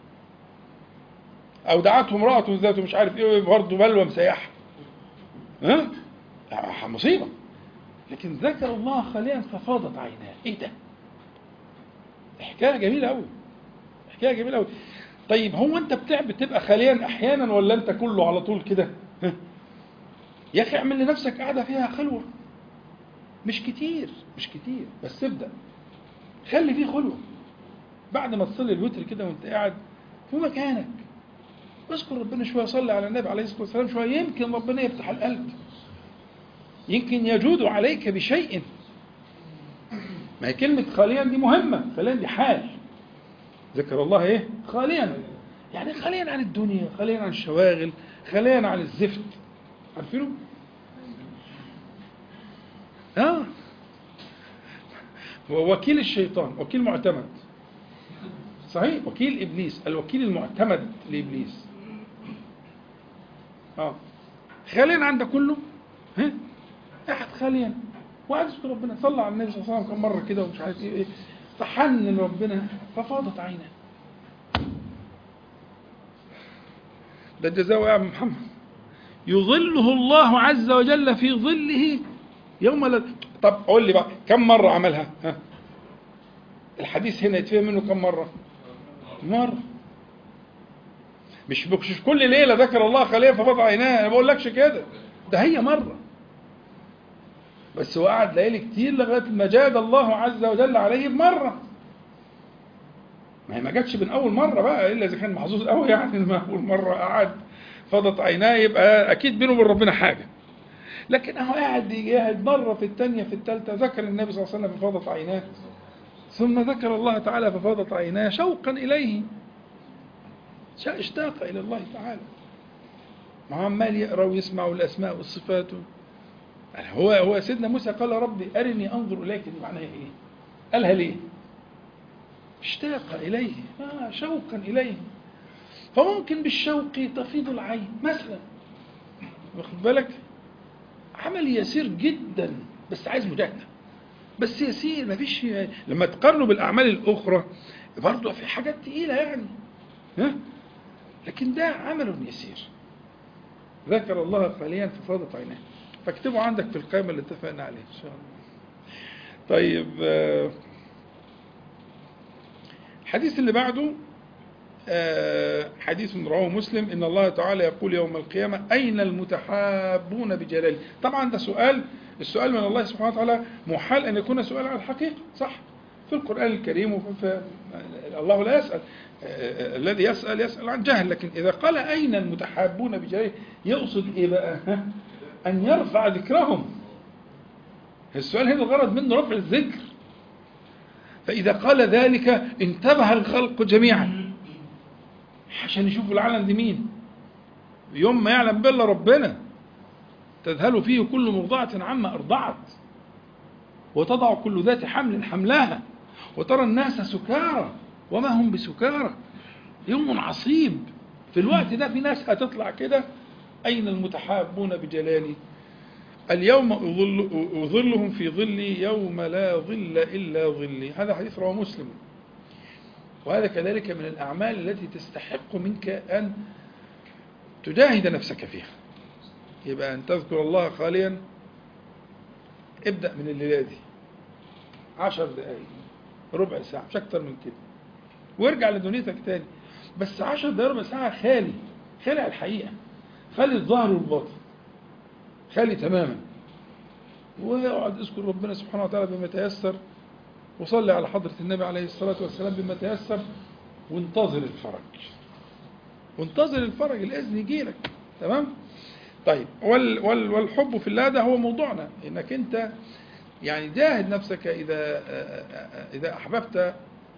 [SPEAKER 1] أو دعته امرأة ذات مش عارف إيه برضه بلوى مسيحة ها مصيبة لكن ذكر الله خاليا ففاضت عيناه إيه ده؟ حكاية جميلة أوي حكاية جميلة أوي طيب هو أنت بتبقى خاليا أحيانا ولا أنت كله على طول كده؟ يا أخي اعمل لنفسك قاعدة فيها خلوة مش كتير مش كتير بس ابدأ خلي فيه خلوة بعد ما تصلي الوتر كده وانت قاعد في مكانك اذكر ربنا شوية صلي على النبي عليه الصلاة والسلام شوية يمكن ربنا يفتح القلب يمكن يجود عليك بشيء ما هي كلمة خاليا دي مهمة خاليا دي حال ذكر الله ايه خاليا يعني خاليا عن الدنيا خاليا عن الشواغل خاليا عن الزفت عارفينه اه هو وكيل الشيطان وكيل معتمد صحيح وكيل ابليس الوكيل المعتمد لابليس اه خاليا عن ده كله ها قاعد خاليا وقعد يذكر ربنا صلى على النبي صلى الله عليه وسلم كم مره كده ومش عارف ايه فحنن ربنا ففاضت عيناه ده الجزاء يا عم محمد يظله الله عز وجل في ظله يوم لا طب قول لي بقى كم مرة عملها ها الحديث هنا يتفهم منه كم مرة مرة مش مش كل ليلة ذكر الله خليه ففضع عيناه انا بقول لكش كده ده هي مرة بس هو قعد ليالي كتير لغاية ما جاد الله عز وجل عليه بمرة ما هي ما جاتش من أول مرة بقى إلا إذا كان محظوظ قوي يعني ما أول مرة قعد فضت عيناه يبقى أكيد بينه وبين ربنا حاجة لكن هو قاعد يجاهد مرة في الثانية في الثالثة ذكر النبي صلى الله عليه وسلم ففاضت عيناه ثم ذكر الله تعالى ففاضت عيناه شوقا إليه اشتاق إلى الله تعالى ما هو عمال يقرأ ويسمع الأسماء والصفات هو هو سيدنا موسى قال ربي أرني أنظر إليك دي معناها إيه؟ قالها ليه؟ اشتاق إليه آه شوقا إليه فممكن بالشوق تفيض العين مثلا واخد بالك عمل يسير جدا بس عايز مجاهدة بس يسير مفيش لما تقارنه بالأعمال الأخرى برضه في حاجات تقيلة يعني ها لكن ده عمل يسير ذكر الله خاليا ففاضت عيناه فاكتبوا عندك في القائمة اللي اتفقنا عليها إن شاء الله طيب آه، الحديث اللي بعده آه، حديث رواه مسلم ان الله تعالى يقول يوم القيامه اين المتحابون بجلاله طبعا ده سؤال السؤال من الله سبحانه وتعالى محال ان يكون سؤال على الحقيقه صح في القران الكريم وفي الله لا يسال آه، الذي يسال يسال عن جهل لكن اذا قال اين المتحابون بجلاله يقصد ايه بقى ها؟ ان يرفع ذكرهم السؤال هنا الغرض منه رفع الذكر فإذا قال ذلك انتبه الخلق جميعا عشان يشوفوا العالم دي مين يوم ما يعلم بالله ربنا تذهل فيه كل مرضعة عما أرضعت وتضع كل ذات حمل حملها وترى الناس سكارى وما هم بسكارى يوم عصيب في الوقت ده في ناس هتطلع كده أين المتحابون بجلالي اليوم أظل أظلهم في ظلي يوم لا ظل إلا ظلي هذا حديث رواه مسلم وهذا كذلك من الأعمال التي تستحق منك أن تجاهد نفسك فيها يبقى أن تذكر الله خاليا ابدأ من الليلة دي عشر دقايق ربع ساعة مش أكتر من كده وارجع لدنيتك تاني بس عشر دقايق ربع ساعة خالي خالي على الحقيقة خالي الظاهر والباطن خالي تماما واقعد اذكر ربنا سبحانه وتعالى بما تيسر وصلي على حضرة النبي عليه الصلاة والسلام بما تيسر وانتظر الفرج وانتظر الفرج الإذن يجيلك تمام طيب وال وال والحب في الله ده هو موضوعنا انك انت يعني جاهد نفسك اذا اذا احببت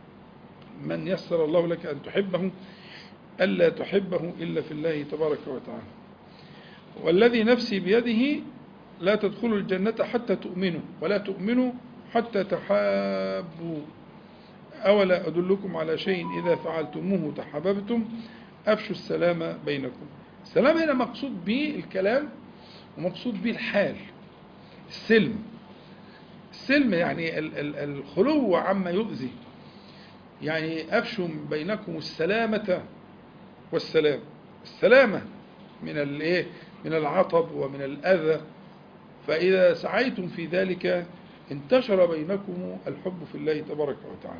[SPEAKER 1] من يسر الله لك ان تحبه الا تحبه الا في الله تبارك وتعالى والذي نفسي بيده لا تدخلوا الجنة حتى تؤمنوا ولا تؤمنوا حتى تحابوا أولا أدلكم على شيء إذا فعلتموه تحاببتم أفشوا السلام بينكم السلام هنا مقصود به الكلام ومقصود به الحال السلم السلم يعني ال- ال- الخلو عما يؤذي يعني أفشوا بينكم السلامة والسلام السلامة من الايه من العطب ومن الأذى فإذا سعيتم في ذلك انتشر بينكم الحب في الله تبارك وتعالى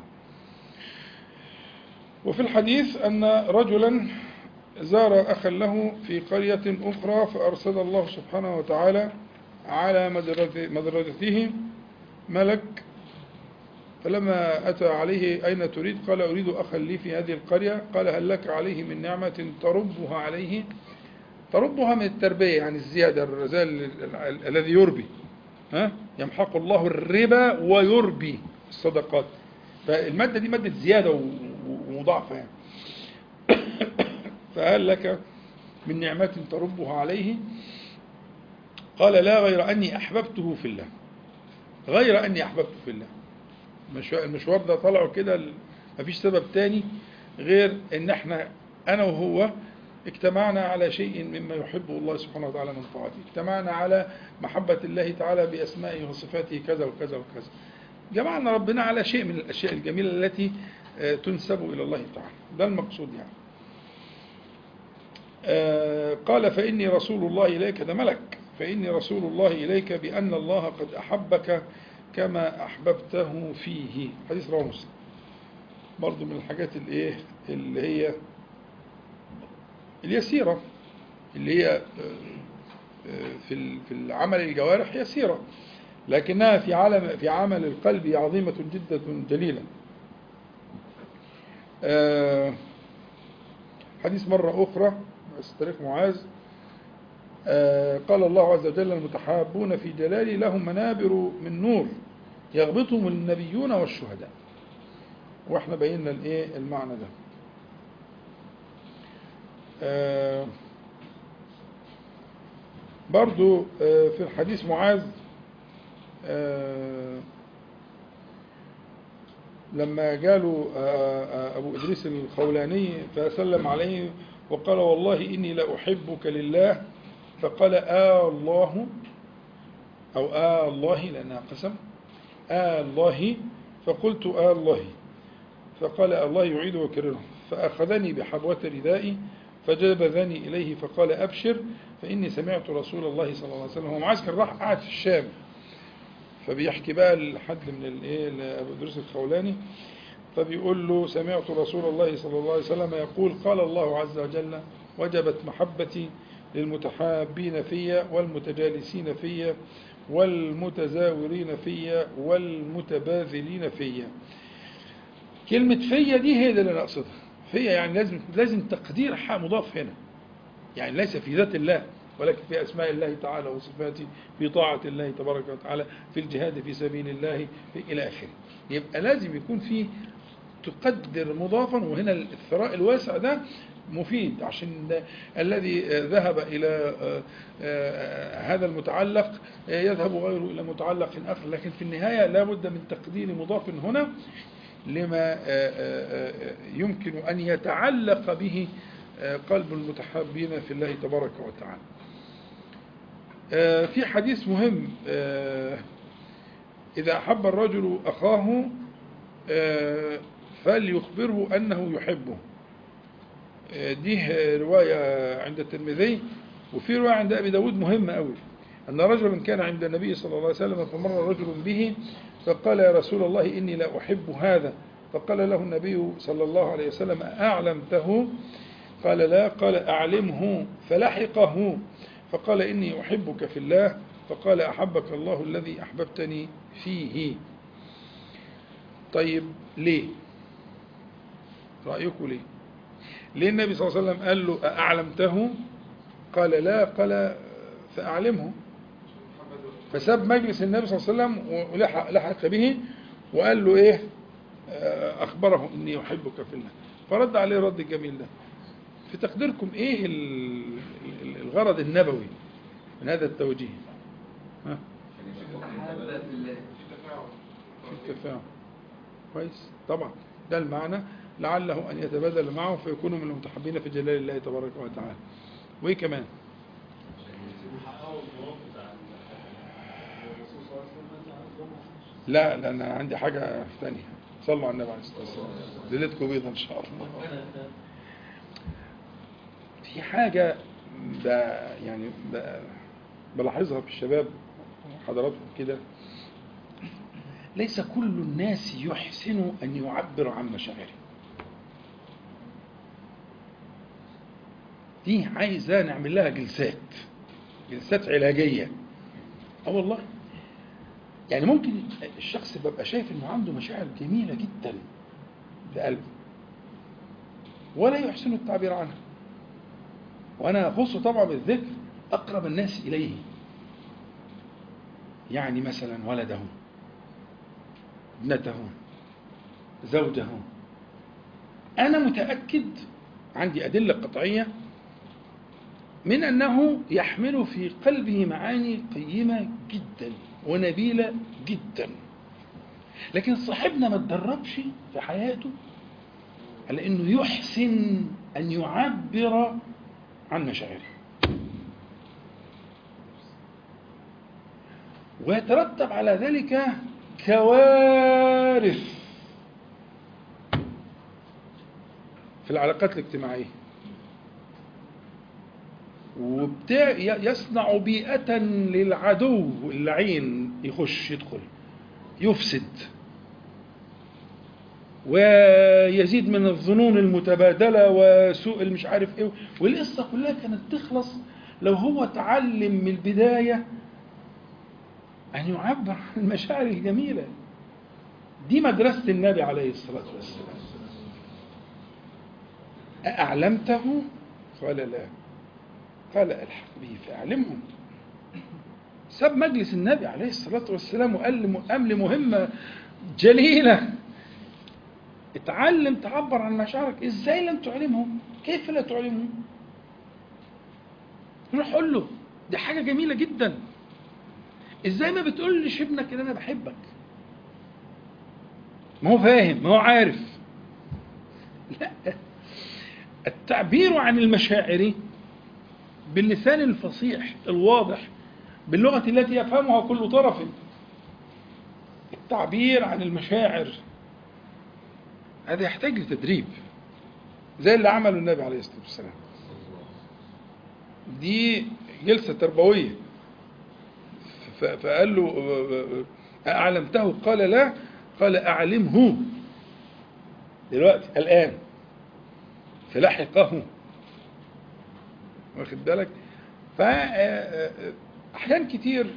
[SPEAKER 1] وفي الحديث أن رجلا زار أخا له في قرية أخرى فأرسل الله سبحانه وتعالى على مدرسة- مدرسته ملك فلما أتى عليه أين تريد قال أريد أخا لي في هذه القرية قال هل لك عليه من نعمة تربها عليه تربها من التربية يعني الزيادة الرزال ال- ال- الذي يربي ها يمحق الله الربا ويربي الصدقات فالمادة دي مادة زيادة و- و- ومضاعفة يعني فهل لك من نعمة تربها عليه قال لا غير أني أحببته في الله غير أني أحببته في الله مش- المشوار ده طلعوا كده ال- مفيش سبب تاني غير ان احنا انا وهو اجتمعنا على شيء مما يحبه الله سبحانه وتعالى من طاعته اجتمعنا على محبة الله تعالى بأسمائه وصفاته كذا وكذا وكذا جمعنا ربنا على شيء من الأشياء الجميلة التي آه، تنسب إلى الله تعالى ده المقصود يعني آه، قال فإني رسول الله إليك ده ملك فإني رسول الله إليك بأن الله قد أحبك كما أحببته فيه حديث رواه مسلم برضو من الحاجات الايه اللي هي اليسيرة اللي هي آه، آه، في ال- في العمل الجوارح يسيرة لكنها في عالم في عمل القلب عظيمة جدا جليلة آه، حديث مرة أخرى بس تاريخ معاذ آه، قال الله عز وجل المتحابون في جلالي لهم منابر من نور يغبطهم النبيون والشهداء واحنا بينا الايه المعنى ده آه، برضو آه، في الحديث معاذ آه، لما جاله آه، آه، أبو إدريس الخولاني فسلم عليه وقال والله إني لأحبك لله فقال آه الله أو آه الله لأنها قسم آه الله فقلت آه الله فقال الله يعيد وكرره فأخذني بحبوة ردائي فجبذني إليه فقال أبشر فإني سمعت رسول الله صلى الله عليه وسلم هو معسكر راح قاعد في الشام فبيحكي بقى لحد من الايه لابو ادريس الخولاني فبيقول له سمعت رسول الله صلى الله عليه وسلم يقول قال الله عز وجل وجبت محبتي للمتحابين في والمتجالسين في والمتزاورين في والمتباذلين في كلمة فيا دي هي ده اللي أنا أقصدها فيا يعني لازم لازم تقدير حق مضاف هنا يعني ليس في ذات الله ولكن في أسماء الله تعالى وصفاته في طاعة الله تبارك وتعالى في الجهاد في سبيل الله في إلى آخره يبقى لازم يكون في تقدر مضافا وهنا الثراء الواسع ده مفيد عشان ده الذي ذهب إلى آه، آه، هذا المتعلق آه، يذهب غيره إلى متعلق آخر لكن في النهاية لا بد من تقدير مضاف هنا لما آه، آه، آه، يمكن أن يتعلق به آه، قلب المتحابين في الله تبارك وتعالى آه، في حديث مهم آه، إذا أحب الرجل أخاه آه، فليخبره أنه يحبه آه، دي رواية عند الترمذي وفي رواية عند أبي داود مهمة أوي أن رجلا كان عند النبي صلى الله عليه وسلم فمر رجل به فقال يا رسول الله إني لا أحب هذا فقال له النبي صلى الله عليه وسلم أعلمته قال لا قال أعلمه فلحقه فقال إني أحبك في الله فقال أحبك الله الذي أحببتني فيه طيب ليه رأيكم ليه ليه النبي صلى الله عليه وسلم قال له أعلمته قال لا قال فأعلمه فساب مجلس النبي صلى الله عليه وسلم ولحق لحق به وقال له ايه آه، اخبره اني احبك في الله فرد عليه رد الجميل ده في تقديركم ايه ال- ال- الغرض النبوي من هذا التوجيه ها
[SPEAKER 3] تبادل في الله
[SPEAKER 1] في التفاهم كويس طبعا ده المعنى لعله ان يتبادل معه فيكون من المتحبين في جلال الله تبارك وتعالى وايه كمان
[SPEAKER 4] حققوا الجواب بتاع الرسول صلى الله عليه وسلم
[SPEAKER 1] لا لان أنا عندي حاجه ثانيه صلوا على النبي عليه الصلاه والسلام ليلتكم بيضا ان شاء الله في حاجة ب... يعني ب... بلاحظها في الشباب حضراتكم كده ليس كل الناس يحسن أن يعبر عن مشاعره دي عايزة نعمل لها جلسات جلسات علاجية اه والله يعني ممكن الشخص ببقى شايف انه عنده مشاعر جميلة جدا في قلبه ولا يحسن التعبير عنها وأنا أخص طبعا بالذكر أقرب الناس إليه يعني مثلا ولده ابنته زوجه أنا متأكد عندي أدلة قطعية من أنه يحمل في قلبه معاني قيمة جدا ونبيلة جدا لكن صاحبنا ما تدربش في حياته على أنه يحسن أن يعبر عن مشاعره ويترتب على ذلك كوارث في العلاقات الاجتماعية وبتاع يصنع بيئة للعدو اللعين يخش يدخل يفسد ويزيد من الظنون المتبادلة وسوء المش عارف ايه والقصة كلها كانت تخلص لو هو تعلم من البداية أن يعبر عن المشاعر الجميلة دي مدرسة النبي عليه الصلاة والسلام أأعلمته؟ قال لا قال الحق به فأعلمهم ساب مجلس النبي عليه الصلاة والسلام وقال قام لمهمة جليلة اتعلم تعبر عن مشاعرك ازاي لم تعلمهم كيف لا تعلمهم روح قول له دي حاجة جميلة جدا ازاي ما بتقولش ابنك ان انا بحبك ما هو فاهم ما هو عارف لا التعبير عن المشاعر باللسان الفصيح الواضح باللغة التي يفهمها كل طرف التعبير عن المشاعر هذا يحتاج لتدريب زي اللي عمله النبي عليه الصلاة والسلام دي جلسة تربوية ف- فقال له أعلمته قال لا قال أعلمه دلوقتي الآن فلحقه واخد بالك فأحيان كتير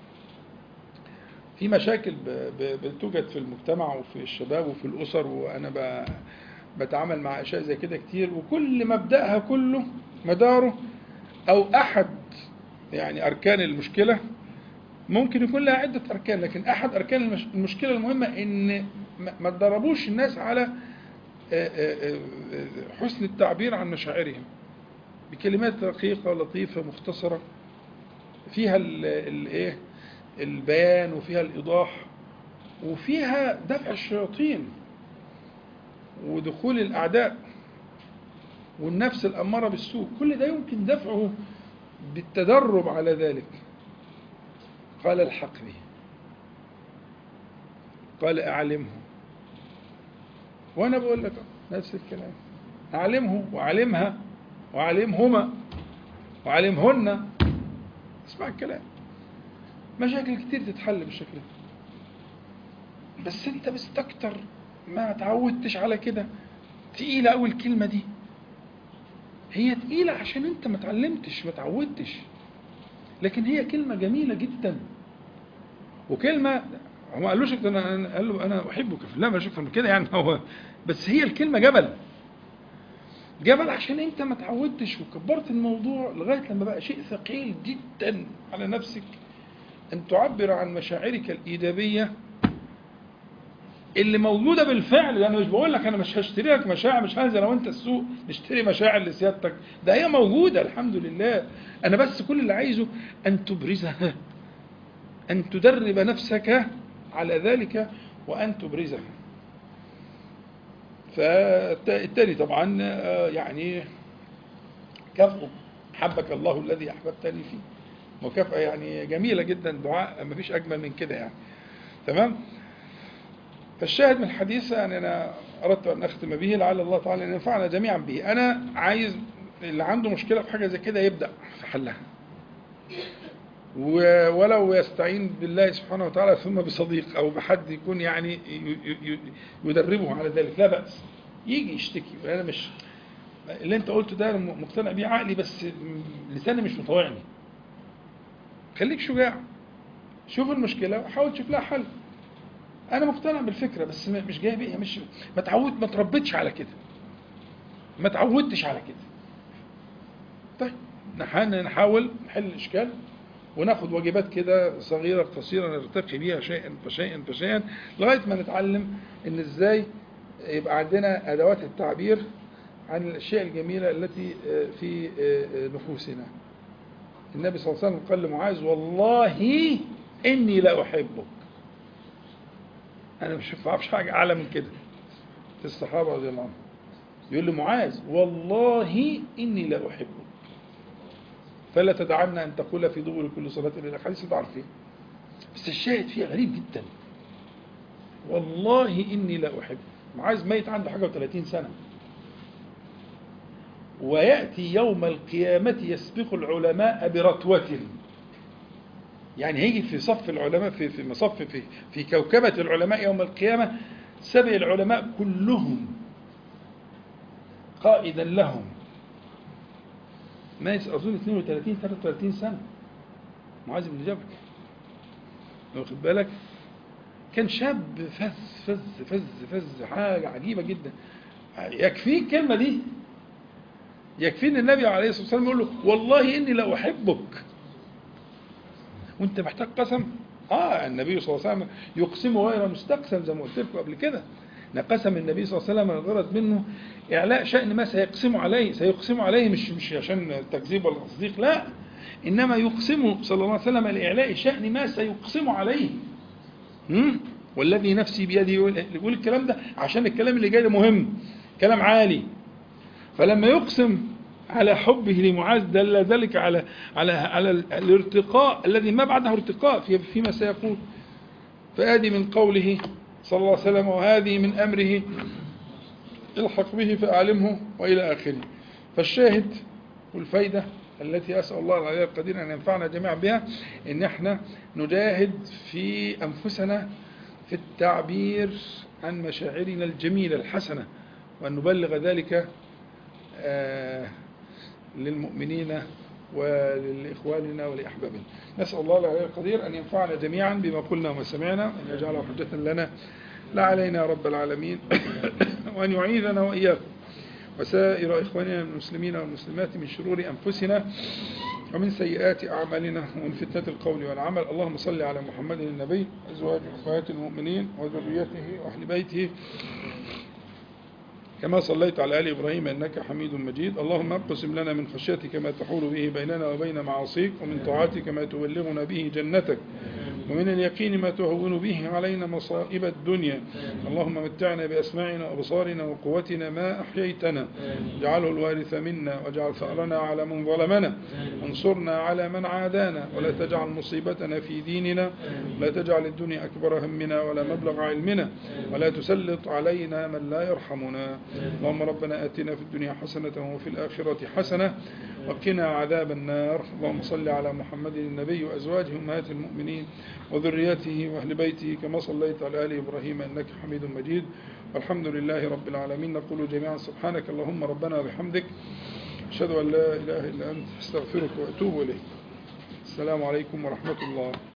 [SPEAKER 1] في مشاكل ب- ب- بتوجد في المجتمع وفي الشباب وفي الأسر وأنا ب- بتعامل مع أشياء زي كده كتير وكل مبدأها كله مداره أو أحد يعني أركان المشكلة ممكن يكون لها عدة أركان لكن أحد أركان المش- المشكلة المهمة إن ما- ما تدربوش الناس على آه، آه، آه، حسن التعبير عن مشاعرهم بكلمات رقيقة لطيفة مختصرة فيها ال- الايه البيان وفيها الإيضاح وفيها دفع الشياطين ودخول الأعداء والنفس الأمارة بالسوء كل ده يمكن دفعه بالتدرب على ذلك قال الحق به قال أعلمه وأنا بقول لك نفس الكلام أعلمه وأعلمها وأعلمهما وأعلمهن اسمع الكلام مشاكل كتير تتحل بالشكل ده بس انت مستكتر ما تعودتش على كده تقيلة أوي الكلمة دي هي تقيلة عشان انت ما اتعلمتش ما تعودتش لكن هي كلمة جميلة جدا وكلمة هو ما قالوش انا أنا- قال له انا احبك في الله مش اكتر من كده يعني هو بس هي الكلمة جبل جبل عشان انت ما تعودتش وكبرت الموضوع لغاية لما بقى شيء ثقيل جدا على نفسك ان تعبر عن مشاعرك الايجابية اللي موجودة بالفعل انا مش بقول لك انا مش هشتري لك مشاعر مش هنزل انا وانت السوق نشتري مشاعر لسيادتك ده هي موجودة الحمد لله انا بس كل اللي عايزه ان تبرزها ان تدرب نفسك على ذلك وان تبرزها فالتالي طبعا آه، يعني كافئه حبك الله الذي احببتني فيه مكافأة يعني جميلة جدا دعاء ما فيش أجمل من كده يعني تمام فالشاهد من الحديث يعني أنا أردت أن أختم به لعل الله تعالى أن ينفعنا جميعا به أنا عايز اللي عنده مشكلة في حاجة زي كده يبدأ في حلها و- ولو يستعين بالله سبحانه وتعالى ثم بصديق أو بحد يكون يعني ي- ي- ي- يدربه على ذلك لا بأس يجي يشتكي أنا مش اللي أنت قلته ده أنا مقتنع بيه عقلي بس لساني مش مطوعني خليك شجاع شوف المشكلة وحاول تشوف لها حل أنا مقتنع بالفكرة بس م- مش جاي بيها مش ما تعود ما تربيتش على كده ما تعودتش على كده طيب نح- نحاول نحل الإشكال وناخد واجبات كده صغيرة قصيرة نرتقي بيها شيئا فشيئا فشيئا لغاية ما نتعلم إن إزاي يبقى عندنا أدوات التعبير عن الأشياء الجميلة التي آه، في آه، آه، نفوسنا النبي صلى الله عليه وسلم قال لمعاذ والله إني لأحبك أنا مش بعرفش حاجة أعلى من كده في الصحابة رضي الله عنهم يقول لمعاذ والله إني لأحبك فلا تدعنا أن تقول في دبر كل صلاة إلى الحديث أنتوا عارفين بس الشاهد فيه غريب جدا والله إني لأحبك معاذ ميت عنده حاجة و30 سنة ويأتي يوم القيامة يسبق العلماء برتوة يعني هيجي في صف العلماء في في مصف في في كوكبة العلماء يوم القيامة سبق العلماء كلهم قائدا لهم مات أظن 32 33 سنة معاذ بن جبل واخد بالك كان شاب فز فز فز فز حاجة عجيبة جدا يكفيك الكلمة دي يكفي ان النبي عليه الصلاه والسلام يقول له والله اني لا احبك وانت محتاج قسم اه النبي صلى الله عليه وسلم يقسم غير مستقسم زي ما قلت لكم قبل كده ان قسم النبي صلى الله عليه وسلم الغرض منه اعلاء شان ما سيقسم عليه سيقسم عليه مش مش عشان تكذيب ولا تصديق لا انما يقسم صلى الله عليه وسلم لاعلاء شان ما سيقسم عليه مم؟ والذي نفسي بيده يقول يقول الكلام ده عشان الكلام اللي جاي ده مهم كلام عالي فلما يقسم على حبه لمعاذ دل ذلك على على على الارتقاء الذي ما بعده ارتقاء في فيما سيقول فآدي من قوله صلى الله عليه وسلم وهذه من أمره الحق به فأعلمه وإلى آخره فالشاهد والفايدة التي أسأل الله العلي القدير أن ينفعنا جميعا بها إن احنا نجاهد في أنفسنا في التعبير عن مشاعرنا الجميلة الحسنة وأن نبلغ ذلك آه، للمؤمنين ولإخواننا ولأحبابنا نسأل الله العلي القدير أن ينفعنا جميعا بما قلنا وما سمعنا وأن يجعله حجة لنا لا علينا يا رب العالمين وأن يعيذنا وإياكم وسائر إخواننا المسلمين والمسلمات من شرور أنفسنا ومن سيئات أعمالنا ومن فتنة القول والعمل اللهم صل على محمد النبي أزواج أخوات المؤمنين وذريته وأهل بيته كما صليت على آل إبراهيم إنك حميد مجيد اللهم اقسم لنا من خشيتك ما تحول به بيننا وبين معاصيك ومن طاعتك ما تبلغنا به جنتك ومن اليقين ما تهون به علينا مصائب الدنيا اللهم متعنا بأسماعنا وأبصارنا وقوتنا ما أحييتنا اجعله الوارث منا واجعل ثأرنا على من ظلمنا وانصرنا على من عادانا ولا تجعل مصيبتنا في ديننا ولا تجعل الدنيا أكبر همنا ولا مبلغ علمنا ولا تسلط علينا من لا يرحمنا اللهم ربنا آتنا في الدنيا حسنة وفي الآخرة حسنة وقنا عذاب النار اللهم صل على محمد النبي وأزواجه أمهات المؤمنين وذريته وأهل بيته كما صليت على آل إبراهيم إنك حميد مجيد والحمد لله رب العالمين نقول جميعا سبحانك اللهم ربنا وبحمدك أشهد أن لا إله إلا أنت استغفرك وأتوب إليك السلام عليكم ورحمة الله